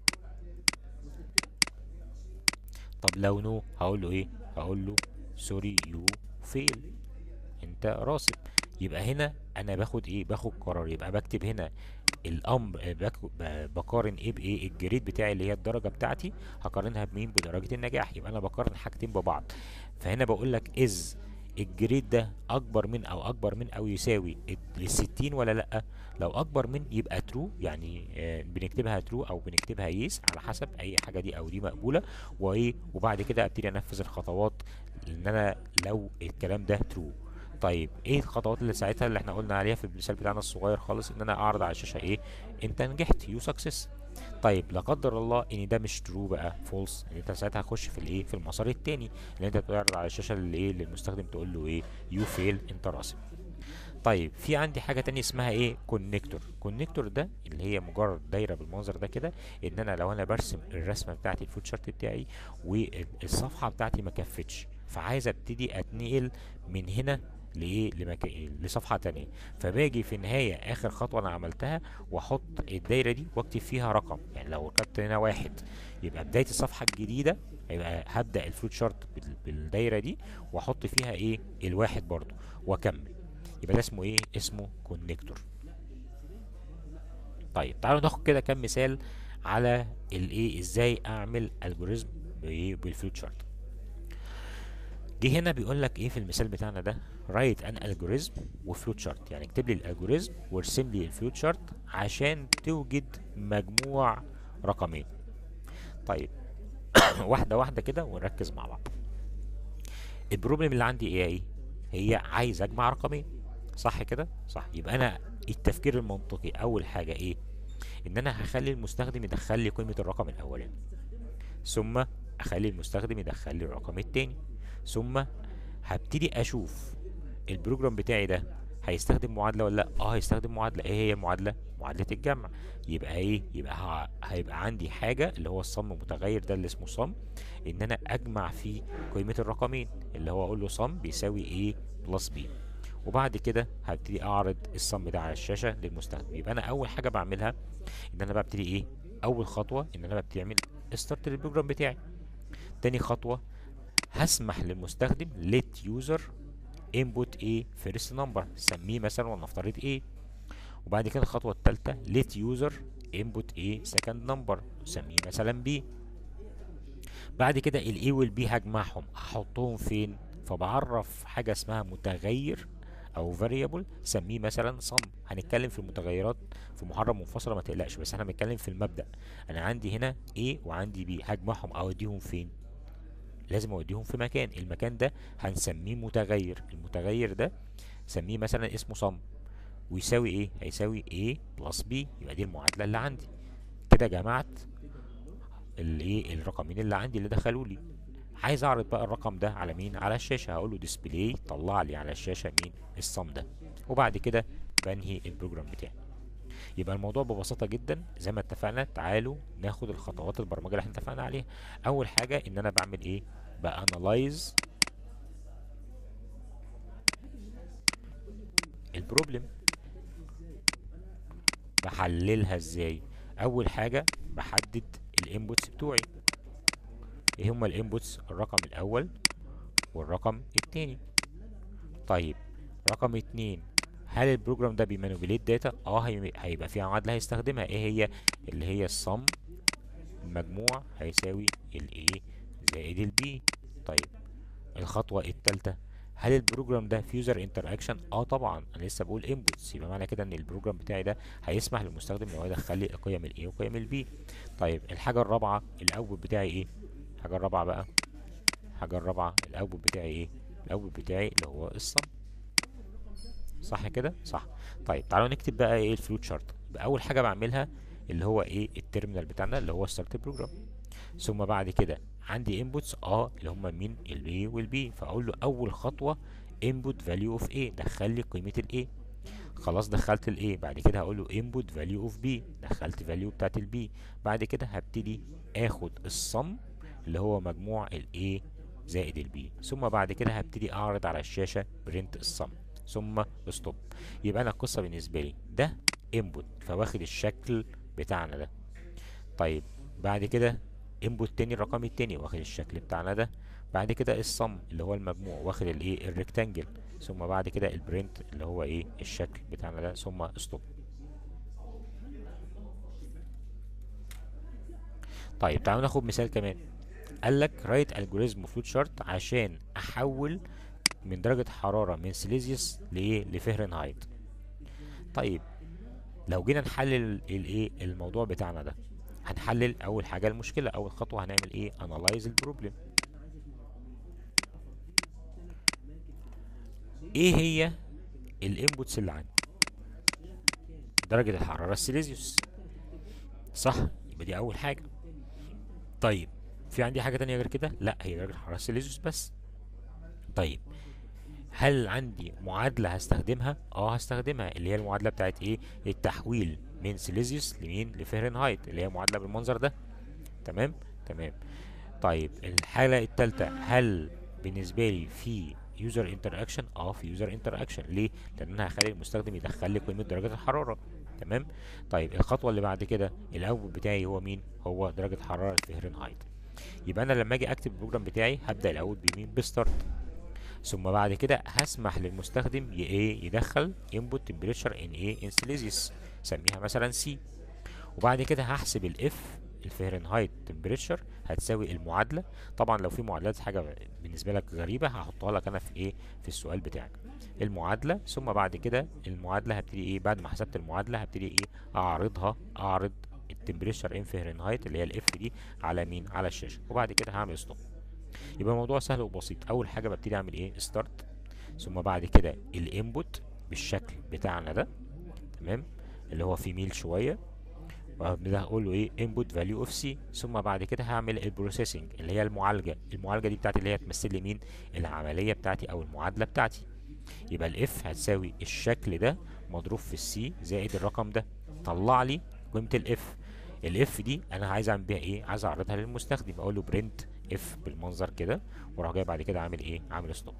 طب لو نو هقول له ايه هقول له سوري يو فيل انت راسب يبقى هنا انا باخد ايه باخد قرار يبقى بكتب هنا الامر بقارن ايه بايه الجريد بتاعي اللي هي الدرجه بتاعتي هقارنها بمين بدرجه النجاح يبقى انا بقارن حاجتين ببعض فهنا بقول لك از الجريد ده اكبر من او اكبر من او يساوي ال 60 ولا لا لو اكبر من يبقى ترو يعني آه بنكتبها ترو او بنكتبها يس على حسب اي حاجه دي او دي مقبوله وايه وبعد كده ابتدي انفذ الخطوات ان انا لو الكلام ده ترو طيب ايه الخطوات اللي ساعتها اللي احنا قلنا عليها في المثال بتاعنا الصغير خالص ان انا اعرض على الشاشه ايه انت نجحت يو سكسس طيب لا قدر الله ان ده مش ترو بقى فولس ان انت ساعتها هتخش في الايه في المسار التاني اللي انت بتعرض على الشاشه اللي ايه للمستخدم تقول له ايه يو فيل انت راسب طيب في عندي حاجه تانية اسمها ايه كونكتور كونكتور ده اللي هي مجرد دايره بالمنظر ده كده ان انا لو انا برسم الرسمه بتاعتي الفوت شارت بتاعي والصفحه بتاعتي ما كفتش فعايز ابتدي اتنقل من هنا لايه لمكان لصفحه تانية فباجي في النهايه اخر خطوه انا عملتها واحط الدايره دي واكتب فيها رقم يعني لو كتبت هنا واحد يبقى بدايه الصفحه الجديده يبقى هبدا الفلوت شارت بالدايره دي واحط فيها ايه الواحد برضو واكمل يبقى ده اسمه ايه اسمه كونكتور طيب تعالوا ناخد كده كام مثال على الايه ازاي اعمل الجوريزم بالفلوت شارت جه هنا بيقول لك ايه في المثال بتاعنا ده رايت ان الجوريزم وفلوت شارت يعني اكتب لي الالجوريزم وارسم لي الفلوت شارت عشان توجد مجموع رقمين طيب واحده واحده كده ونركز مع بعض البروبلم اللي عندي ايه ايه هي عايز اجمع رقمين صح كده صح يبقى انا التفكير المنطقي اول حاجه ايه ان انا هخلي المستخدم يدخل لي قيمه الرقم الاولاني ثم اخلي المستخدم يدخل لي الرقم التاني ثم هبتدي اشوف البروجرام بتاعي ده هيستخدم معادله ولا لا اه هيستخدم معادله ايه هي المعادله معادله الجمع يبقى ايه يبقى ه... هيبقى عندي حاجه اللي هو الصم متغير ده اللي اسمه صم ان انا اجمع فيه قيمه الرقمين اللي هو اقول له صم بيساوي ايه بلس بي وبعد كده هبتدي اعرض الصم ده على الشاشه للمستخدم يبقى انا اول حاجه بعملها ان انا ببتدي ايه اول خطوه ان انا ببتدي اعمل ستارت للبروجرام بتاعي تاني خطوه هسمح للمستخدم let user input a first number سميه مثلا ولنفترض a وبعد كده الخطوة التالتة let user input a second number سميه مثلا b بعد كده ال a وال b هجمعهم هحطهم فين فبعرف حاجة اسمها متغير او variable سميه مثلا sum هنتكلم في المتغيرات في محاضرة منفصلة ما تقلقش بس احنا بنتكلم في المبدأ انا عندي هنا a وعندي b هجمعهم اوديهم فين لازم اوديهم في مكان المكان ده هنسميه متغير المتغير ده سميه مثلا اسمه صم ويساوي ايه هيساوي a بلس b يبقى دي المعادله اللي عندي كده جمعت الايه الرقمين اللي عندي اللي دخلوا لي عايز اعرض بقى الرقم ده على مين على الشاشه هقول له ديسبلاي طلع لي على الشاشه مين الصم ده وبعد كده بنهي البروجرام بتاعي يبقى الموضوع ببساطه جدا زي ما اتفقنا تعالوا ناخد الخطوات البرمجه اللي احنا اتفقنا عليها اول حاجه ان انا بعمل ايه بانالايز البروبلم بحللها ازاي اول حاجه بحدد الانبوتس بتوعي ايه هما الانبوتس الرقم الاول والرقم التاني طيب رقم اتنين هل البروجرام ده بيمانيبيليت داتا اه هي- هيبقى فيها معادله هيستخدمها ايه هي اللي هي الصم المجموع هيساوي ال A زائد ال B طيب الخطوة التالتة هل البروجرام ده فيوزر انتر اكشن اه طبعا انا لسه بقول انبوتس يبقى معنى كده ان البروجرام بتاعي ده هيسمح للمستخدم ان هو يدخل لي قيم ال A وقيم ال B طيب الحاجة الرابعة الاوتبوت بتاعي ايه الحاجة الرابعة بقى الحاجة الرابعة الاوتبوت بتاعي ايه الاوتبوت بتاعي اللي هو الصم صح كده صح طيب تعالوا نكتب بقى ايه الفلوت شارت يبقى اول حاجة بعملها اللي هو ايه التيرمينال بتاعنا اللي هو ستارت بروجرام ثم بعد كده عندي انبوتس اه اللي هم مين ال A وال B فاقول له اول خطوه input value of A دخل لي قيمه ال A خلاص دخلت ال A بعد كده هقول له input value of B دخلت value بتاعت ال B بعد كده هبتدي اخد الصم اللي هو مجموع ال A زائد ال B ثم بعد كده هبتدي اعرض على الشاشه برنت الصم ثم ستوب يبقى انا القصه بالنسبه لي ده input فواخد الشكل بتاعنا ده طيب بعد كده انبوت تاني الرقم التاني واخد الشكل بتاعنا ده بعد كده الصم اللي هو المجموع واخد الايه الريكتانجل ثم بعد كده البرنت اللي هو ايه الشكل بتاعنا ده ثم ستوب طيب تعالوا ناخد مثال كمان قال لك رايت الجوريزم فلوت شارت عشان احول من درجة حرارة من سيليزيوس لايه لفهرنهايت طيب لو جينا نحلل الايه الموضوع بتاعنا ده هنحلل اول حاجه المشكله اول خطوه هنعمل ايه انالايز البروبلم ايه هي الانبوتس اللي عندي درجه الحراره السيليزيوس صح يبقى دي اول حاجه طيب في عندي حاجه تانية غير كده لا هي درجه الحراره السيليزيوس بس طيب هل عندي معادلة هستخدمها؟ اه هستخدمها اللي هي المعادلة بتاعت ايه؟ التحويل من سيليزيوس لمين؟ لفهرنهايت اللي هي معادلة بالمنظر ده تمام؟ تمام طيب الحالة التالتة هل بالنسبة لي في يوزر انتر اكشن؟ اه في يوزر انتر اكشن ليه؟ لأن انا هخلي المستخدم يدخل لي قيمة درجة الحرارة تمام؟ طيب الخطوة اللي بعد كده الاوتبوت بتاعي هو مين؟ هو درجة حرارة فهرنهايت يبقى انا لما اجي اكتب البروجرام بتاعي هبدأ الاول بمين؟ بستارت ثم بعد كده هسمح للمستخدم ي- ايه يدخل input temperature in ايه in celsius سميها مثلا سي وبعد كده هحسب الاف الفهرنهايت temperature هتساوي المعادله طبعا لو في معادلات حاجه بالنسبه لك غريبه هحطها لك انا في ايه في السؤال بتاعك المعادله ثم بعد كده المعادله هبتدي ايه بعد ما حسبت المعادله هبتدي ايه اعرضها اعرض التمبريتشر ان فهرنهايت اللي هي الاف دي على مين على الشاشه وبعد كده هعمل ستوب يبقى الموضوع سهل وبسيط اول حاجه ببتدي اعمل ايه ستارت ثم بعد كده الانبوت بالشكل بتاعنا ده تمام اللي هو في ميل شويه وهبدا اقول له ايه input value of c ثم بعد كده هعمل البروسيسنج اللي هي المعالجه المعالجه دي بتاعتي اللي هي تمثل لي مين العمليه بتاعتي او المعادله بتاعتي يبقى الاف هتساوي الشكل ده مضروب في السي زائد الرقم ده طلع لي قيمه الاف الاف دي انا عايز اعمل بيها ايه عايز اعرضها للمستخدم اقول له برنت اف بالمنظر كده واروح جاي بعد كده عامل ايه عامل ستوب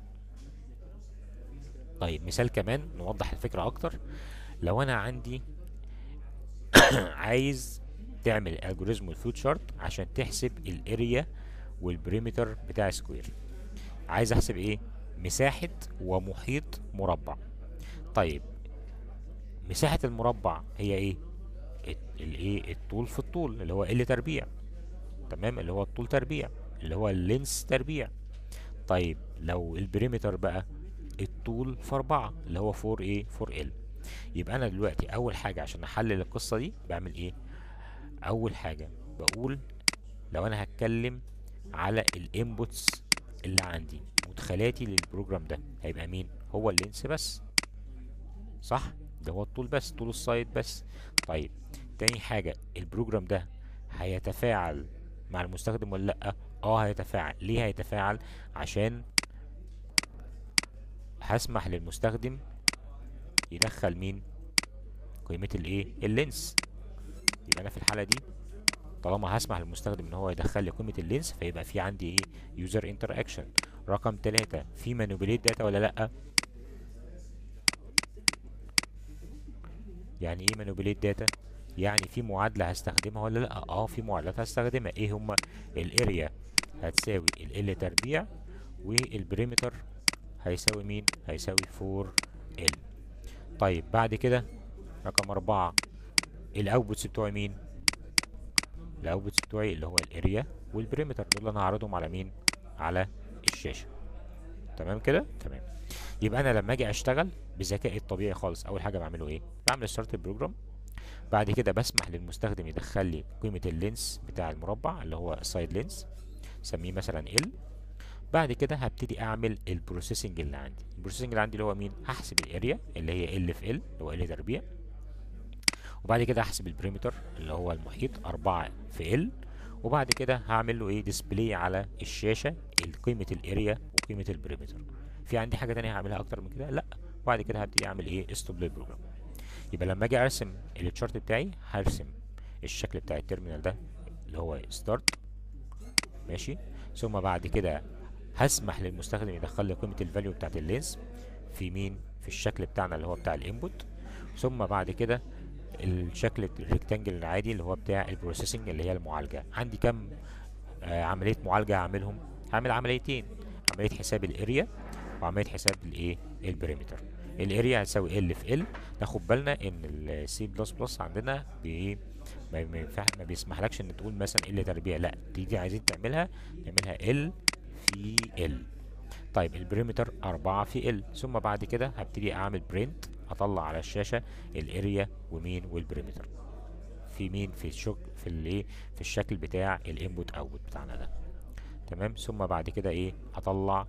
طيب مثال كمان نوضح الفكره اكتر لو انا عندي عايز تعمل الجوريزم الفلوت شارت عشان تحسب الاريا والبريمتر بتاع سكوير عايز احسب ايه مساحه ومحيط مربع طيب مساحه المربع هي ايه الايه الطول في الطول اللي هو ال تربيع تمام اللي هو الطول تربيع اللي هو اللينس تربيع طيب لو البريمتر بقى الطول في 4 اللي هو 4 ايه 4 ال يبقى انا دلوقتي اول حاجه عشان احلل القصه دي بعمل ايه اول حاجه بقول لو انا هتكلم على الانبوتس اللي عندي مدخلاتي للبروجرام ده هيبقى مين هو اللينس بس صح ده هو الطول بس طول السايد بس طيب تاني حاجه البروجرام ده هيتفاعل مع المستخدم ولا لا اه هيتفاعل ليه هيتفاعل عشان هسمح للمستخدم يدخل مين قيمة الايه اللينس يبقى انا في الحالة دي طالما هسمح للمستخدم ان هو يدخل لي قيمة اللينس فيبقى في عندي ايه يوزر انتر اكشن رقم تلاتة في مانيبيليت داتا ولا لا يعني ايه مانيبيليت داتا يعني في معادلة هستخدمها ولا لا اه في معادلات هستخدمها ايه هما الاريا هتساوي ال ال تربيع والبريمتر هيساوي مين هيساوي 4 ال طيب بعد كده رقم أربعة الأوتبوتس بتوعي مين الأوتبوتس بتوعي اللي هو الاريا والبريمتر دول أنا هعرضهم على مين على الشاشة تمام كده تمام يبقى أنا لما أجي أشتغل بذكائي الطبيعي خالص أول حاجة بعمله إيه بعمل ستارت البروجرام بعد كده بسمح للمستخدم يدخل لي قيمة اللينس بتاع المربع اللي هو السايد لينس سميه مثلا ال بعد كده هبتدي اعمل البروسيسنج اللي عندي البروسيسنج اللي عندي اللي هو مين هحسب الاريا اللي هي ال في ال اللي هو ال تربيع وبعد كده هحسب البريمتر اللي هو المحيط 4 في ال وبعد كده هعمل له ايه ديسبلاي على الشاشه قيمه الاريا وقيمه البريمتر في عندي حاجه تانية هعملها اكتر من كده لا وبعد كده هبتدي اعمل ايه ستوب للبروجرام يبقى لما اجي ارسم التشارت بتاعي هرسم الشكل بتاع التيرمينال ده اللي هو ستارت ماشي ثم بعد كده هسمح للمستخدم يدخل لي قيمه الفاليو بتاعت اللينس في مين في الشكل بتاعنا اللي هو بتاع الانبوت ثم بعد كده الشكل الريكتانجل العادي اللي هو بتاع البروسيسنج اللي هي المعالجه عندي كم آه عمليه معالجه هعملهم هعمل عمليتين عمليه حساب الاريا وعمليه حساب الايه البريمتر الاريا هتساوي ال في ال ناخد بالنا ان السي بلس بلس عندنا بايه ما ما ينفع ما بيسمحلكش ان تقول مثلا ال تربيع لا دي دي عايزين تعملها نعملها ال في ال طيب البريمتر 4 في ال ثم بعد كده هبتدي اعمل برنت اطلع على الشاشه الاريا ومين والبريمتر في مين في الشك في الايه في الشكل بتاع الانبوت اوتبوت بتاعنا ده تمام ثم بعد كده ايه اطلع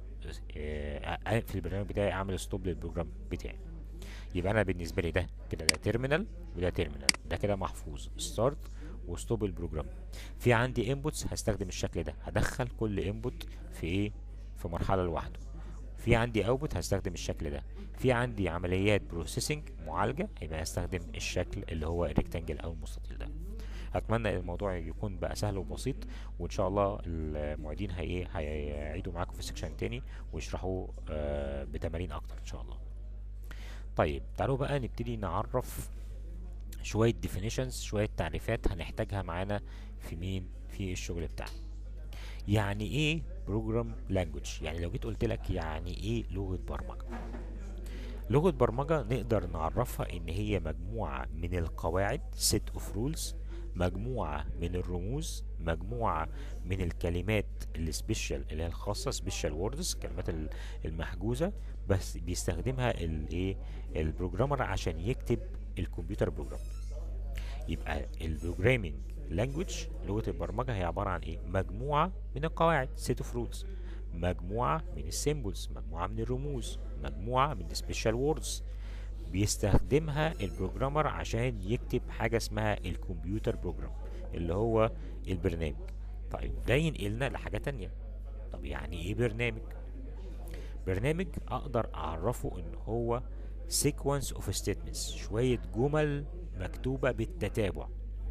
آه في البرنامج بتاعي اعمل ستوب للبروجرام بتاعي يبقى انا بالنسبه لي ده كده ده تيرمينال وده تيرمينال ده كده محفوظ ستارت وستوب البروجرام في عندي انبوتس هستخدم الشكل ده هدخل كل انبوت في ايه في مرحله لوحده في عندي اوتبوت هستخدم الشكل ده في عندي عمليات بروسيسنج معالجه يبقى هستخدم الشكل اللي هو الريكتانجل او المستطيل ده اتمنى الموضوع يكون بقى سهل وبسيط وان شاء الله المعيدين هي هيعيدوا معاكم في السكشن تاني ويشرحوا آه بتمارين اكتر ان شاء الله طيب تعالوا بقى نبتدي نعرف شوية definitions شوية تعريفات هنحتاجها معانا في مين في الشغل بتاعنا يعني ايه program language يعني لو جيت قلت لك يعني ايه لغة برمجة لغة برمجة نقدر نعرفها ان هي مجموعة من القواعد set of rules مجموعة من الرموز مجموعة من الكلمات السبيشال اللي هي الخاصة سبيشال ووردز الكلمات المحجوزة بس بيستخدمها الايه البروجرامر عشان يكتب الكمبيوتر بروجرام يبقى البروجرامينج لانجويج لغه البرمجه هي عباره عن ايه مجموعه من القواعد سيت اوف رولز مجموعه من السيمبلز مجموعه من الرموز مجموعه من السبيشال ووردز بيستخدمها البروجرامر عشان يكتب حاجه اسمها الكمبيوتر بروجرام اللي هو البرنامج طيب ده ينقلنا لحاجه تانية طب يعني ايه برنامج برنامج اقدر اعرفه ان هو sequence of statements شوية جمل مكتوبة بالتتابع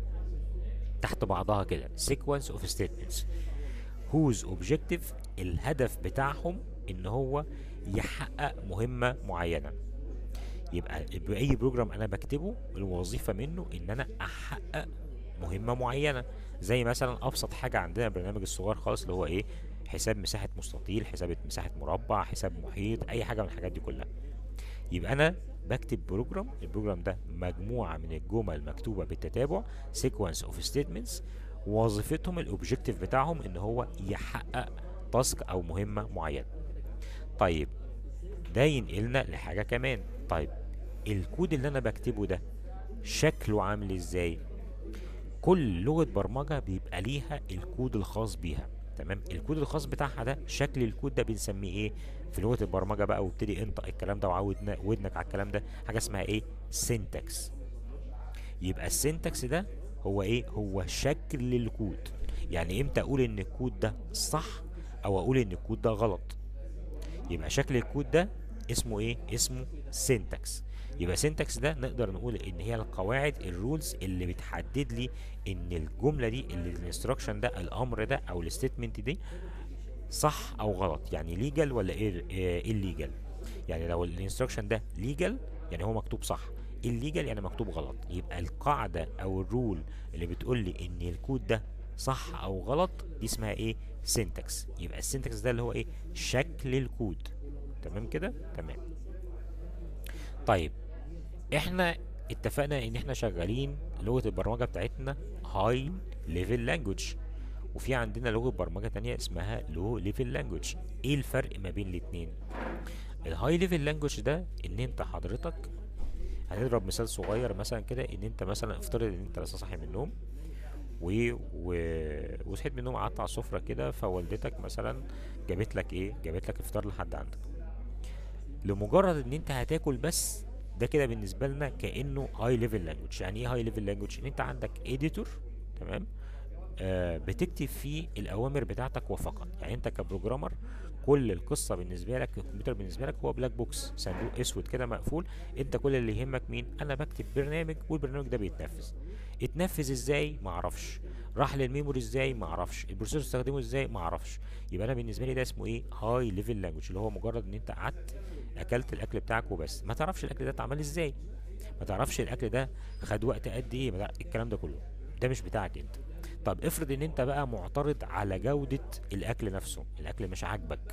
تحت بعضها كده sequence of statements whose objective الهدف بتاعهم ان هو يحقق مهمة معينة يبقى بأي بروجرام انا بكتبه الوظيفة منه ان انا احقق مهمة معينة زي مثلا ابسط حاجة عندنا البرنامج الصغير خالص اللي هو ايه حساب مساحة مستطيل حساب مساحة مربع حساب محيط اي حاجة من الحاجات دي كلها يبقى انا بكتب بروجرام البروجرام ده مجموعة من الجمل مكتوبة بالتتابع sequence of statements وظيفتهم الاوبجكتيف بتاعهم ان هو يحقق تاسك او مهمة معينة طيب ده ينقلنا لحاجة كمان طيب الكود اللي انا بكتبه ده شكله عامل ازاي كل لغة برمجة بيبقى ليها الكود الخاص بيها تمام الكود الخاص بتاعها ده شكل الكود ده بنسميه ايه في لغه البرمجه بقى وابتدي انطق الكلام ده وعود ودنك على الكلام ده حاجه اسمها ايه سينتاكس يبقى السينتاكس ده هو ايه هو شكل الكود يعني امتى اقول ان الكود ده صح او اقول ان الكود ده غلط يبقى شكل الكود ده اسمه ايه اسمه سينتاكس يبقى سينتاكس ده نقدر نقول ان هي القواعد الرولز اللي بتحدد لي ان الجمله دي اللي الانستراكشن ده الامر ده او الستيتمنت دي صح او غلط يعني ليجل ولا الليجل يعني لو الانستراكشن ده ليجل يعني هو مكتوب صح الليجل يعني مكتوب غلط يبقى القاعده او الرول اللي بتقول لي ان الكود ده صح او غلط دي اسمها ايه سينتاكس يبقى السينتاكس ده اللي هو ايه شكل الكود تمام كده تمام طيب احنا اتفقنا ان احنا شغالين لغة البرمجة بتاعتنا هاي ليفل لانجوج وفي عندنا لغة برمجة تانية اسمها لو ليفل لانجوج ايه الفرق ما بين الاتنين الهاي ليفل لانجوج ده ان انت حضرتك هنضرب مثال صغير مثلا كده ان انت مثلا افترض ان انت لسه صاحي من النوم و... و... وصحيت من النوم قعدت على السفرة كده فوالدتك مثلا جابت لك ايه جابت لك افطار لحد عندك لمجرد ان انت هتاكل بس ده كده بالنسبه لنا كانه هاي ليفل لانجوج يعني ايه هاي ليفل لانجوج ان انت عندك اديتور تمام آه بتكتب فيه الاوامر بتاعتك وفقط يعني انت كبروجرامر كل القصه بالنسبه لك الكمبيوتر بالنسبه لك هو بلاك بوكس صندوق اسود كده مقفول انت كل اللي يهمك مين انا بكتب برنامج والبرنامج ده بيتنفذ اتنفذ ازاي ما اعرفش راح للميموري ازاي ما اعرفش البروسيسور استخدمه ازاي ما اعرفش يبقى انا بالنسبه لي ده اسمه ايه هاي ليفل لانجوج اللي هو مجرد ان انت قعدت اكلت الاكل بتاعك وبس ما تعرفش الاكل ده اتعمل ازاي ما تعرفش الاكل ده خد وقت قد ايه ما تع- الكلام ده كله ده مش بتاعك انت طب افرض ان انت بقى معترض على جودة الاكل نفسه الاكل مش عاجبك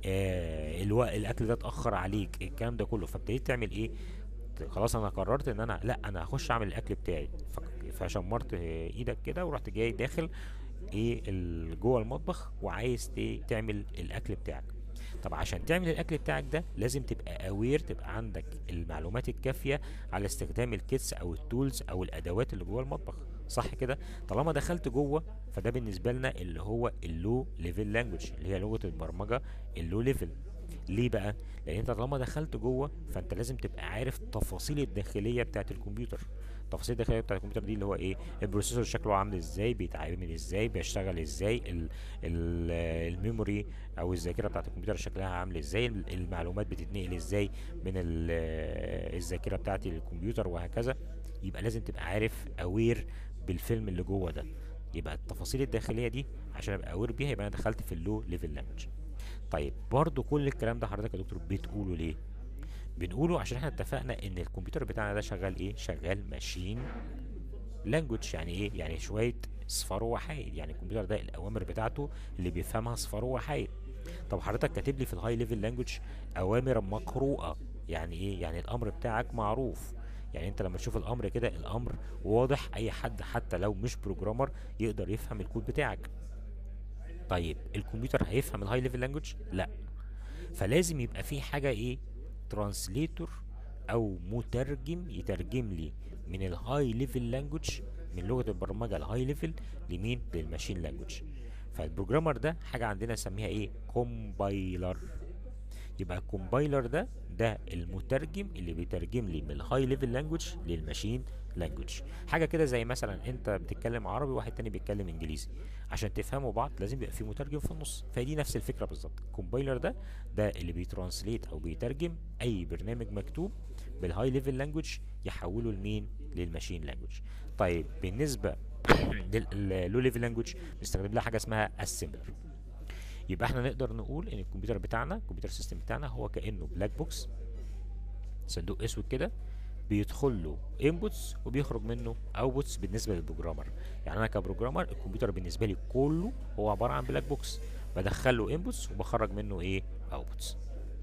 آه الو... الاكل ده اتاخر عليك الكلام ده كله فابتديت تعمل ايه ت- خلاص انا قررت ان انا لا انا هخش اعمل الاكل بتاعي ف- فشمرت آه، ايدك كده ورحت جاي داخل ايه ال- جوه المطبخ وعايز ت- تعمل الاكل بتاعك طب عشان تعمل الاكل بتاعك ده لازم تبقى اوير تبقى عندك المعلومات الكافيه على استخدام الكيتس او التولز او الادوات اللي جوه المطبخ صح كده طالما دخلت جوه فده بالنسبه لنا اللي هو اللو ليفل لانجوج اللي هي لغه البرمجه اللو ليفل ليه بقى لان انت طالما دخلت جوه فانت لازم تبقى عارف التفاصيل الداخليه بتاعه الكمبيوتر التفاصيل الداخليه بتاعه الكمبيوتر دي اللي هو ايه البروسيسور شكله عامل ازاي بيتعامل ازاي بيشتغل ازاي ال ال الميموري او الذاكره بتاعه الكمبيوتر شكلها عامل ازاي الم- المعلومات بتتنقل ازاي من ال- الذاكره بتاعتي للكمبيوتر وهكذا يبقى لازم تبقى عارف اوير بالفيلم اللي جوه ده يبقى التفاصيل الداخليه دي عشان ابقى اوير بيها يبقى انا دخلت في اللو ليفل لانجوج طيب برضو كل الكلام ده حضرتك يا دكتور بتقوله ليه بنقوله عشان احنا اتفقنا ان الكمبيوتر بتاعنا ده شغال ايه شغال ماشين لانجوج يعني ايه يعني شويه صفار وحايد يعني الكمبيوتر ده الاوامر بتاعته اللي بيفهمها صفار وحايد طب حضرتك كاتب لي في الهاي ليفل لانجوج اوامر مقروءه يعني ايه يعني الامر بتاعك معروف يعني انت لما تشوف الامر كده الامر واضح اي حد حتى لو مش بروجرامر يقدر يفهم الكود بتاعك طيب الكمبيوتر هيفهم الهاي ليفل لانجوج لا فلازم يبقى في حاجه ايه ترانسليتور او مترجم يترجم لي من الهاي ليفل لانجوج من لغه البرمجه الهاي ليفل لمين للماشين لانجوج فالبروجرامر ده حاجه عندنا نسميها ايه كومبايلر يبقى الكومبايلر ده ده المترجم اللي بيترجم لي من الهاي ليفل لانجوج للماشين لانجوج حاجه كده زي مثلا انت بتتكلم عربي واحد تاني بيتكلم انجليزي عشان تفهموا بعض لازم يبقى في مترجم في النص فدي نفس الفكره بالظبط الكومبايلر ده ده اللي بيترانسليت او بيترجم اي برنامج مكتوب بالهاي ليفل لانجوج يحوله لمين للماشين لانجوج طيب بالنسبه لللو ليفل لانجوج بنستخدم لها حاجه اسمها اسمبلر يبقى احنا نقدر نقول ان الكمبيوتر بتاعنا الكمبيوتر سيستم بتاعنا هو كانه بلاك بوكس صندوق اسود كده بيدخل له انبوتس وبيخرج منه اوتبوتس بالنسبه للبروجرامر يعني انا كبروجرامر الكمبيوتر بالنسبه لي كله هو عباره عن بلاك بوكس بدخل له انبوتس وبخرج منه ايه اوتبوتس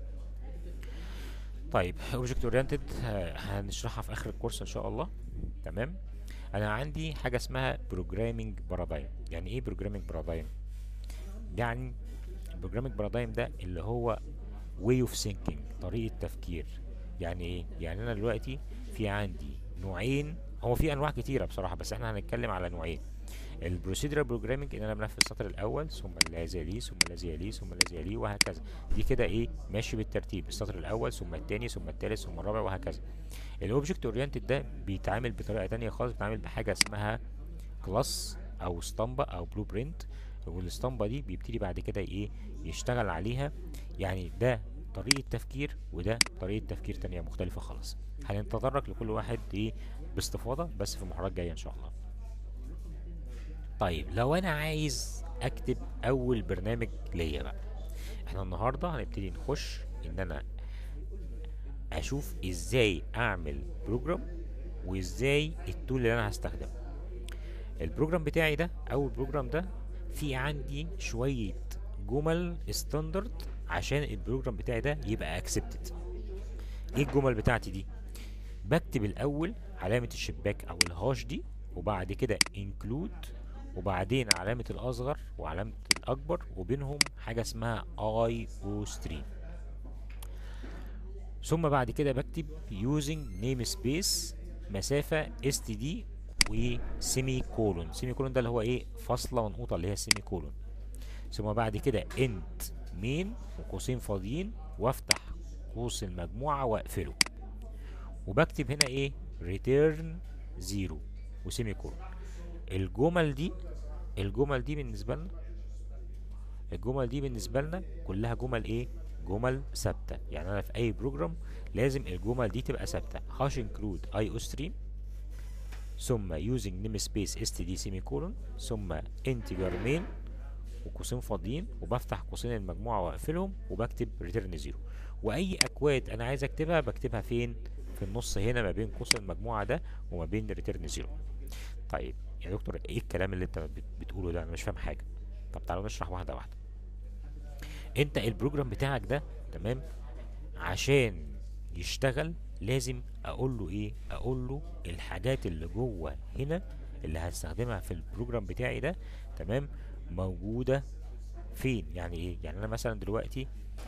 طيب اوبجكت اورينتد هنشرحها في اخر الكورس ان شاء الله تمام انا عندي حاجه اسمها بروجرامينج بارادايم يعني ايه بروجرامينج بارادايم يعني البروجرامينج بارادايم ده اللي هو way of thinking طريقة تفكير يعني ايه يعني انا دلوقتي في عندي نوعين هو في انواع كتيرة بصراحة بس احنا هنتكلم على نوعين البروسيدرال بروجرامينج ان انا بنفذ السطر الاول ثم الذي يليه ثم الذي يليه ثم الذي يليه وهكذا دي كده ايه ماشي بالترتيب السطر الاول ثم الثاني ثم الثالث ثم الرابع وهكذا الاوبجكت اورينتد ده بيتعامل بطريقة تانية خالص بيتعامل بحاجة اسمها كلاس او اسطمبة او بلو برينت والاسطمبة دي بيبتدي بعد كده ايه يشتغل عليها يعني ده طريقة تفكير وده طريقة تفكير تانية مختلفة خالص هنتطرق لكل واحد ايه باستفاضة بس في المحاضرات الجاية ان شاء الله طيب لو انا عايز اكتب اول برنامج ليا بقى احنا النهارده هنبتدي نخش ان انا اشوف ازاي اعمل بروجرام وازاي التول اللي انا هستخدمه البروجرام بتاعي ده او البروجرام ده في عندي شوية جمل ستاندرد عشان البروجرام بتاعي ده يبقى اكسبتد ايه الجمل بتاعتي دي بكتب الاول علامة الشباك او الهاش دي وبعد كده include وبعدين علامة الاصغر وعلامة الاكبر وبينهم حاجة اسمها اي او ستريم ثم بعد كده بكتب using namespace مسافة std وسيمي كولون سيمي كولون ده اللي هو ايه فاصلة ونقطة اللي هي السيمي كولون ثم بعد كده انت مين وقوسين فاضيين وافتح قوس المجموعة واقفله وبكتب هنا ايه return زيرو وسيمي كولون الجمل دي الجمل دي بالنسبة لنا الجمل دي بالنسبة لنا كلها جمل ايه جمل ثابتة يعني انا في اي بروجرام لازم الجمل دي تبقى ثابتة hash include IOStream ثم using namespace std semicolon ثم integer main وقوسين فاضيين وبفتح قوسين المجموعة واقفلهم وبكتب return زيرو واي اكواد انا عايز اكتبها بكتبها فين في النص هنا ما بين قوس المجموعة ده وما بين return زيرو طيب يا دكتور ايه الكلام اللي انت بت- بتقوله ده انا مش فاهم حاجة طب تعالوا نشرح واحدة واحدة انت البروجرام بتاعك ده تمام عشان يشتغل لازم اقول له ايه اقول له الحاجات اللي جوه هنا اللي هستخدمها في البروجرام بتاعي ده تمام موجوده فين يعني ايه يعني انا مثلا دلوقتي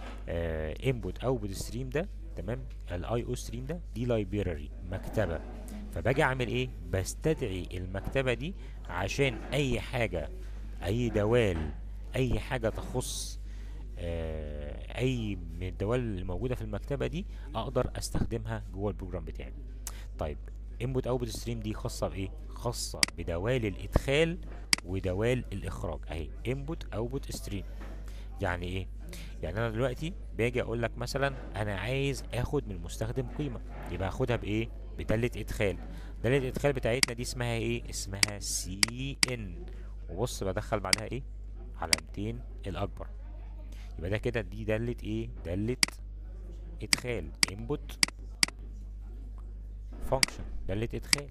انبوت اوتبوت ستريم ده تمام الاي او ستريم ده دي لايبراري مكتبه فباجي اعمل ايه بستدعي المكتبه دي عشان اي حاجه اي دوال اي حاجه تخص آه، اي من الدوال الموجوده في المكتبه دي اقدر استخدمها جوه البروجرام بتاعي طيب انبوت اوتبوت ستريم دي خاصه بايه خاصه بدوال الادخال ودوال الاخراج اهي انبوت اوتبوت ستريم يعني ايه يعني انا دلوقتي باجي اقول لك مثلا انا عايز اخد من المستخدم قيمه يبقى اخدها بايه بداله ادخال داله الادخال بتاعتنا دي اسمها ايه اسمها سي ان وبص بدخل بعدها ايه علامتين الاكبر يبقى ده كده دي دالة ايه دالة ادخال input function دالة ادخال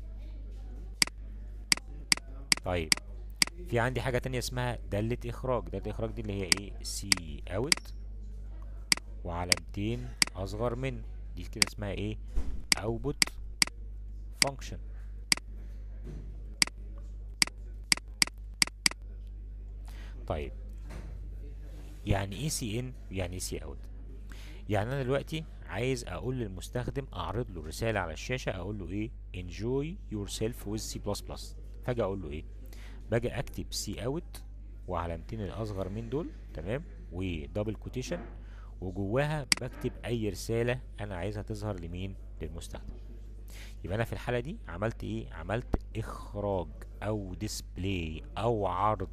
طيب في عندي حاجة تانية اسمها دالة اخراج دالة اخراج دي اللي هي ايه سي اوت وعلامتين اصغر من دي كده اسمها ايه output function طيب يعني ايه سي ان يعني ايه سي اوت يعني انا دلوقتي عايز اقول للمستخدم اعرض له رساله على الشاشه اقول له ايه enjoy yourself with C++ فاجي اقول له ايه باجي اكتب سي اوت وعلامتين الاصغر من دول تمام ودبل كوتيشن وجواها بكتب اي رساله انا عايزها تظهر لمين للمستخدم يبقى انا في الحاله دي عملت ايه عملت اخراج او ديسبلاي او عرض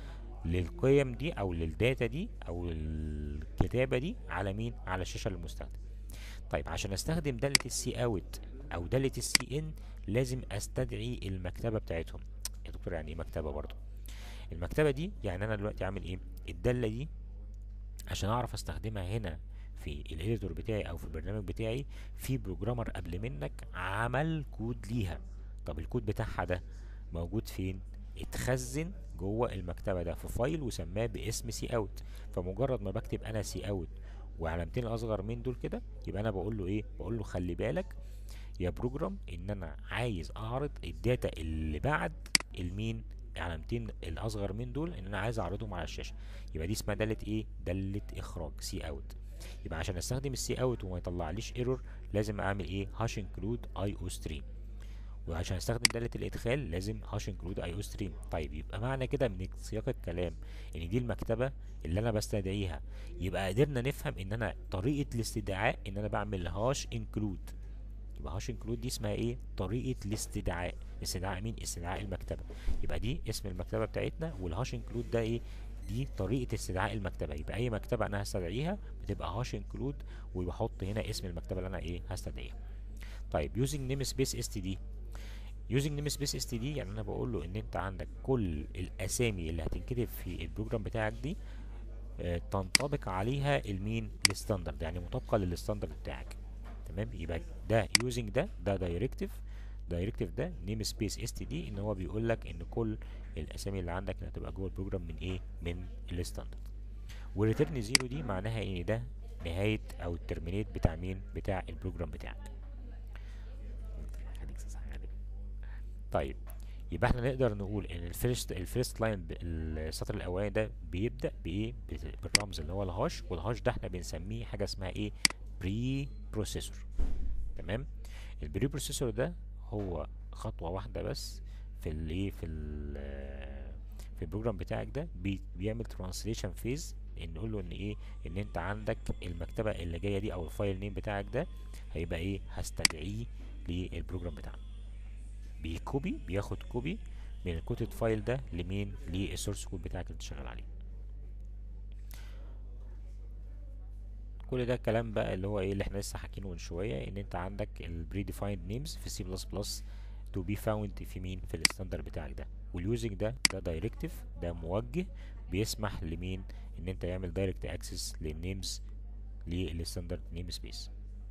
للقيم دي او للداتا دي او الكتابه دي على مين على الشاشه للمستخدم طيب عشان استخدم داله السي اوت او داله السي ان لازم استدعي المكتبه بتاعتهم يا دكتور يعني ايه مكتبه برضو المكتبه دي يعني انا دلوقتي عامل ايه الداله دي عشان اعرف استخدمها هنا في الاديتور بتاعي او في البرنامج بتاعي في بروجرامر قبل منك عمل كود ليها طب الكود بتاعها ده موجود فين اتخزن جوه المكتبه ده في فايل وسماه باسم سي اوت فمجرد ما بكتب انا سي اوت وعلامتين الاصغر من دول كده يبقى انا بقول له ايه بقول له خلي بالك يا بروجرام ان انا عايز اعرض الداتا اللي بعد المين علامتين الاصغر من دول ان انا عايز اعرضهم على الشاشه يبقى دي اسمها داله ايه داله اخراج سي اوت يبقى عشان استخدم السي اوت وما يطلعليش ايرور لازم اعمل ايه هاش انكلود اي او ستريم وعشان استخدم دالة الادخال لازم هاش انكلود اي او ستريم طيب يبقى معنى كده من سياق الكلام ان دي المكتبة اللي انا بستدعيها يبقى قدرنا نفهم ان انا طريقة الاستدعاء ان انا بعمل هاش انكلود يبقى هاش انكلود دي اسمها ايه طريقة الاستدعاء استدعاء مين استدعاء المكتبة يبقى دي اسم المكتبة بتاعتنا والهاش انكلود ده ايه دي طريقة استدعاء المكتبة يبقى اي مكتبة انا هستدعيها بتبقى هاش انكلود وبحط هنا اسم المكتبة اللي انا ايه هستدعيها طيب using namespace std using namespace std يعني انا بقول له ان انت عندك كل الاسامي اللي هتنكتب في البروجرام بتاعك دي آه، تنطبق عليها المين الستاندرد يعني مطابقه للستاندرد بتاعك تمام يبقى ده using ده ده دايركتيف دايركتيف ده نيم سبيس اس تي دي ان هو بيقول لك ان كل الاسامي اللي عندك اللي هتبقى جوه البروجرام من ايه من الستاندرد والريتيرن زيرو دي معناها ان ده نهايه او الترمينيت بتاع مين بتاع البروجرام بتاعك طيب يبقى احنا نقدر نقول ان الفيرست الفيرست لاين السطر الاولاني ده بيبدا بايه بت- بالرمز اللي هو الهاش والهاش ده احنا بنسميه حاجه اسمها ايه بري بروسيسور تمام البري بروسيسور ده هو خطوه واحده بس في الايه في ال في البروجرام بتاعك ده بي بيعمل ترانسليشن فيز نقول له ان ايه ان انت عندك المكتبه اللي جايه دي او الفايل نيم بتاعك ده هيبقى ايه هستدعيه للبروجرام بتاعنا بيكوبي بياخد كوبي من الكوتد فايل ده لمين للسورس كود بتاعك اللي انت شغال عليه كل ده الكلام بقى اللي هو ايه اللي احنا لسه حاكينه من شويه ان انت عندك البري ديفايند نيمز في سي بلس بلس تو بي فاوند في مين في الستاندر بتاعك ده واليوزنج ده ده دايركتيف ده موجه بيسمح لمين ان انت يعمل دايركت اكسس للنيمز للستاندرد نيم سبيس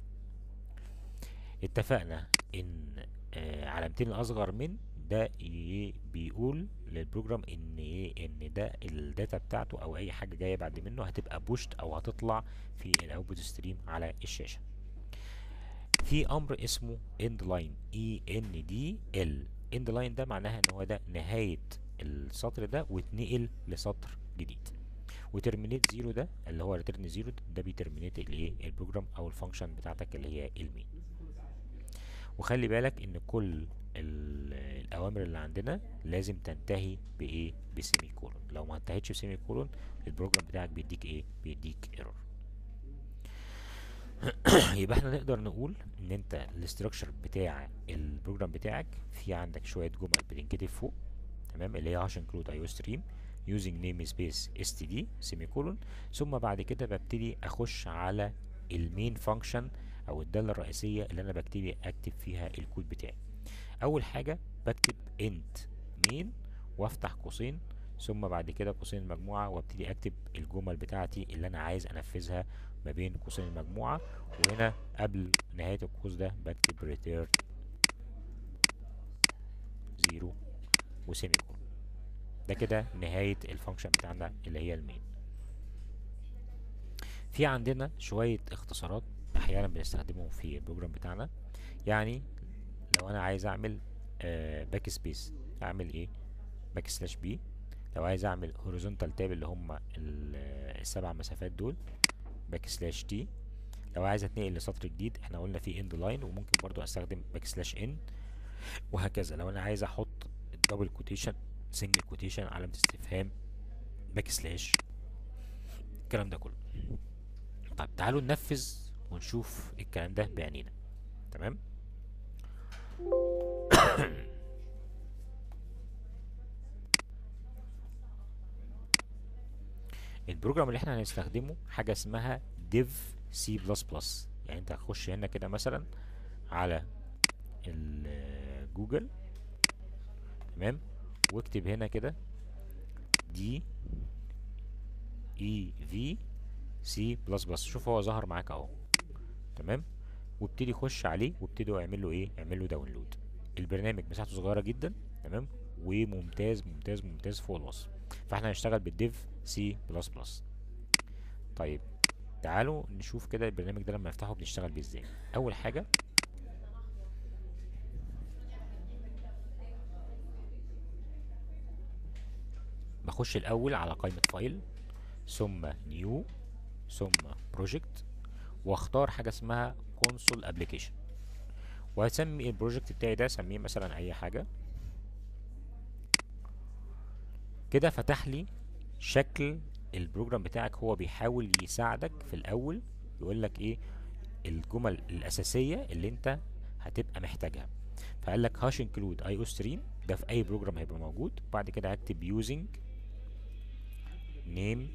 اتفقنا ان آه علامتين الاصغر من ده ي- بيقول للبروجرام ان ايه ان ده الداتا بتاعته او اي حاجه جايه بعد منه هتبقى بوشت او هتطلع في الاوتبوت ستريم على الشاشه في امر اسمه end line e n d l end line ده معناها ان هو ده نهايه السطر ده واتنقل لسطر جديد وترمينيت زيرو ده اللي هو ريتيرن زيرو ده بيترمينيت الايه البروجرام او الفانكشن بتاعتك اللي هي المين وخلي بالك ان كل ال- الاوامر اللي عندنا لازم تنتهي بايه بسيمي كولون لو ما انتهتش بسيمي كولون البروجرام بتاعك بيديك ايه بيديك ايرور يبقى احنا نقدر نقول ان انت الاستراكشر بتاع البروجرام بتاعك في عندك شويه جمل بتنكتب فوق تمام اللي هي هاش انكلود ايو ستريم using namespace std سيميكولون ثم بعد كده ببتدي اخش على المين فانكشن او الداله الرئيسيه اللي انا ببتدي اكتب فيها الكود بتاعي اول حاجه بكتب int main وافتح قوسين ثم بعد كده قوسين المجموعه وابتدي اكتب الجمل بتاعتي اللي انا عايز انفذها ما بين قوسين المجموعه وهنا قبل نهايه القوس ده بكتب return زيرو وسيمي كولون ده كده نهايه الفانكشن بتاعنا اللي هي المين في عندنا شويه اختصارات احيانا بنستخدمهم في البروجرام بتاعنا يعني لو انا عايز اعمل باك سبيس اعمل ايه باك سلاش بي لو عايز اعمل هوريزونتال تاب اللي هم ال- السبع مسافات دول باك سلاش تي لو عايز اتنقل لسطر جديد احنا قلنا في اند لاين وممكن برضو استخدم باك سلاش ان وهكذا لو انا عايز احط الدبل كوتيشن سنجل كوتيشن علامة استفهام باك سلاش الكلام ده كله طب تعالوا ننفذ ونشوف الكلام ده بعينينا تمام البروجرام اللي احنا هنستخدمه حاجة اسمها div c++ يعني انت هتخش هنا كده مثلا على ال- جوجل تمام واكتب هنا كده دي اي في سي بلس بلس شوف هو ظهر معاك اهو تمام وابتدي خش عليه وابتدي اعمل له ايه اعمل له داونلود البرنامج مساحته صغيره جدا تمام وممتاز ممتاز ممتاز فوق الوصف فاحنا هنشتغل بالديف سي بلس بلس طيب تعالوا نشوف كده البرنامج ده لما نفتحه بنشتغل بيه ازاي اول حاجه بخش الاول على قائمه فايل ثم نيو ثم بروجكت واختار حاجه اسمها كونسول ابلكيشن وهسمي البروجكت بتاعي ده سميه مثلا اي حاجه كده فتح لي شكل البروجرام بتاعك هو بيحاول يساعدك في الاول يقول لك ايه الجمل الاساسيه اللي انت هتبقى محتاجها فقال لك هاش انكلود اي او ستريم ده في اي بروجرام هيبقى موجود بعد كده هكتب يوزنج نيم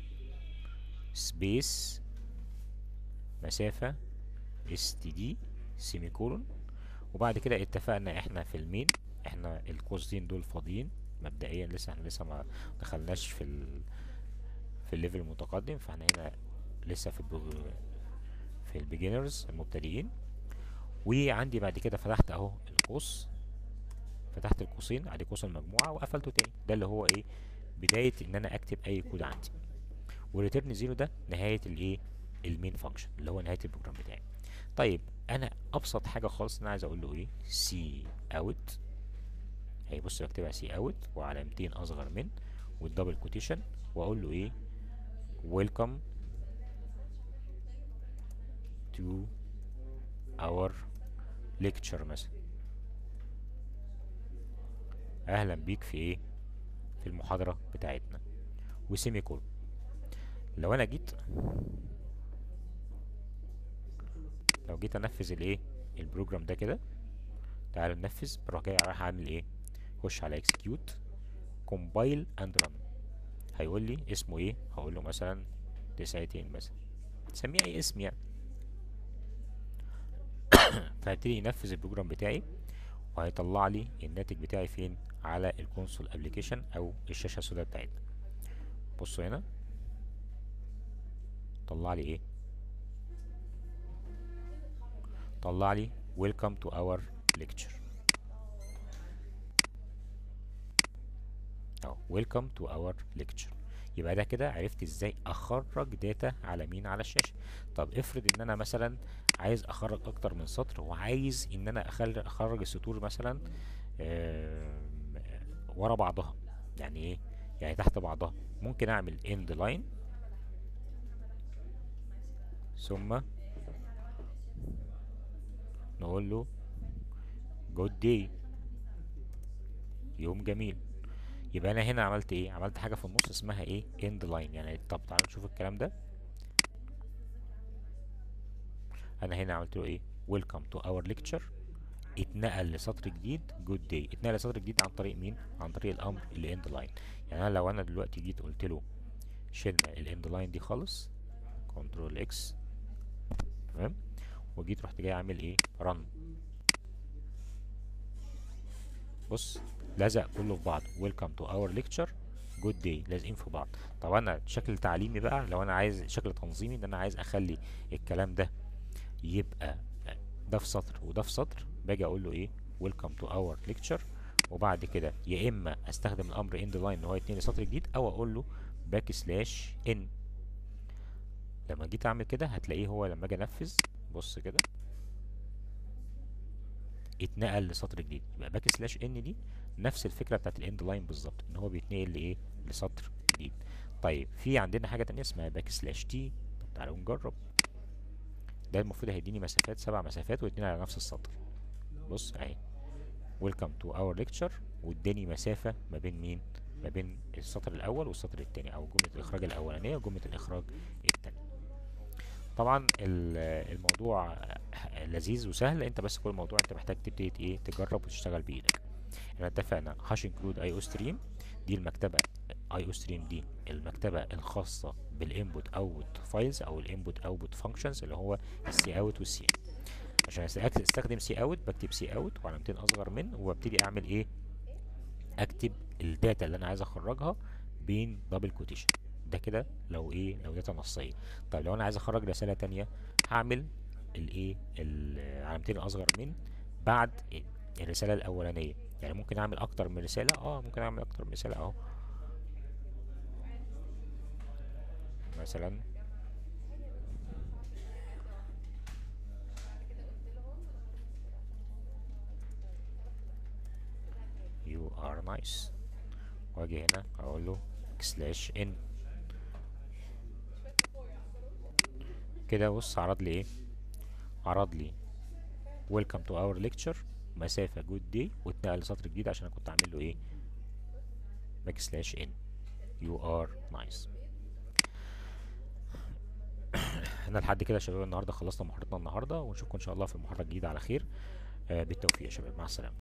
سبيس مسافة اس تي دي سيمي كولون وبعد كده اتفقنا احنا في المين احنا القوسين دول فاضيين مبدئيا لسه احنا لسه ما دخلناش في ال في الليفل المتقدم فاحنا هنا لسه في البرو في البيجنرز المبتدئين وعندي بعد كده فتحت اهو القوس فتحت القوسين ادي قوس المجموعه وقفلته تاني ده اللي هو ايه بدايه ان انا اكتب اي كود عندي والريتيرن زيرو ده نهايه الايه المين فانكشن اللي هو نهايه البروجرام بتاعي طيب انا ابسط حاجه خالص انا عايز اقول له ايه سي اوت اهي بص بكتبها سي اوت وعلامتين اصغر من والدبل كوتيشن واقول له ايه welcome to our lecture مثلا اهلا بيك في ايه في المحاضرة بتاعتنا وسيمي كول لو انا جيت لو جيت انفذ الايه البروجرام ده كده تعالوا ننفذ بروح جاي رايح اعمل ايه خش على execute compile and run هيقول لي اسمه ايه هقول له مثلا تسعتين مثلا سميه اي اسم يعني فهيبتدي ينفذ البروجرام بتاعي وهيطلع لي الناتج بتاعي فين على الكونسول ابلكيشن او الشاشه السوداء بتاعتنا بصوا هنا طلع لي ايه طلع لي welcome to our lecture اهو welcome to our lecture يبقى ده كده عرفت ازاي اخرج داتا على مين على الشاشه طب افرض ان انا مثلا عايز اخرج اكتر من سطر وعايز ان انا اخل اخرج السطور مثلا آم، ورا بعضها يعني ايه يعني تحت بعضها ممكن اعمل end line ثم نقول له good day يوم جميل يبقى انا هنا عملت ايه عملت حاجه في النص اسمها ايه end line يعني طب تعالوا نشوف الكلام ده انا هنا عملت له ايه welcome to our lecture اتنقل لسطر جديد good day اتنقل لسطر جديد عن طريق مين عن طريق الامر اللي end line يعني انا لو انا دلوقتي جيت قلت له شلنا الاند لاين دي خالص كنترول اكس تمام وجيت رحت جاي عامل ايه رن بص لزق كله في بعض ويلكم تو اور ليكتشر جود داي لازقين في بعض طب انا شكل تعليمي بقى لو انا عايز شكل تنظيمي ان انا عايز اخلي الكلام ده يبقى ده في سطر وده في سطر باجي اقول له ايه ويلكم تو اور ليكتشر وبعد كده يا اما استخدم الامر اند لاين ان هو يتنقل لسطر جديد او اقول له باك سلاش ان لما جيت اعمل كده هتلاقيه هو لما اجي انفذ بص كده اتنقل لسطر جديد يبقى باك سلاش ان دي نفس الفكره بتاعت الاند لاين بالظبط ان هو بيتنقل لايه لسطر جديد طيب في عندنا حاجه تانية اسمها باك سلاش تي طب تعالوا نجرب ده المفروض هيديني مسافات سبع مسافات واتنين على نفس السطر بص اهي ويلكم تو اور ليكتشر واداني مسافه ما بين مين ما بين السطر الاول والسطر الثاني او جمله الاخراج الاولانيه وجمله الاخراج الثانيه طبعا ال- الموضوع لذيذ وسهل انت بس كل الموضوع انت محتاج تبتدي ايه تجرب وتشتغل بايدك احنا اتفقنا هاش انكلود اي او ستريم دي المكتبه اي او ستريم دي المكتبه الخاصه بالانبوت اوتبوت فايلز او الانبوت اوتبوت فانكشنز اللي هو السي اوت والسي ان عشان أست- استخدم سي اوت بكتب سي اوت وعلامتين اصغر من وابتدي اعمل ايه اكتب الداتا اللي انا عايز اخرجها بين دبل كوتيشن ده كده لو ايه لو داتا نصيه طيب لو انا عايز اخرج رساله تانية هعمل الايه العلامتين الاصغر من بعد الرساله الاولانيه يعني ممكن اعمل اكتر من رساله اه ممكن اعمل اكتر من رساله اهو مثلا you are nice واجي هنا اقول له سلاش ان كده بص عرض لي ايه عرض لي welcome to our lecture مسافة good day واتنقل لسطر جديد عشان انا كنت عامل له ايه باك سلاش ان you are nice احنا لحد كده يا شباب النهارده خلصنا محاضرتنا النهارده ونشوفكم ان شاء الله في المحاضرة الجديدة على خير آه بالتوفيق يا شباب مع السلامة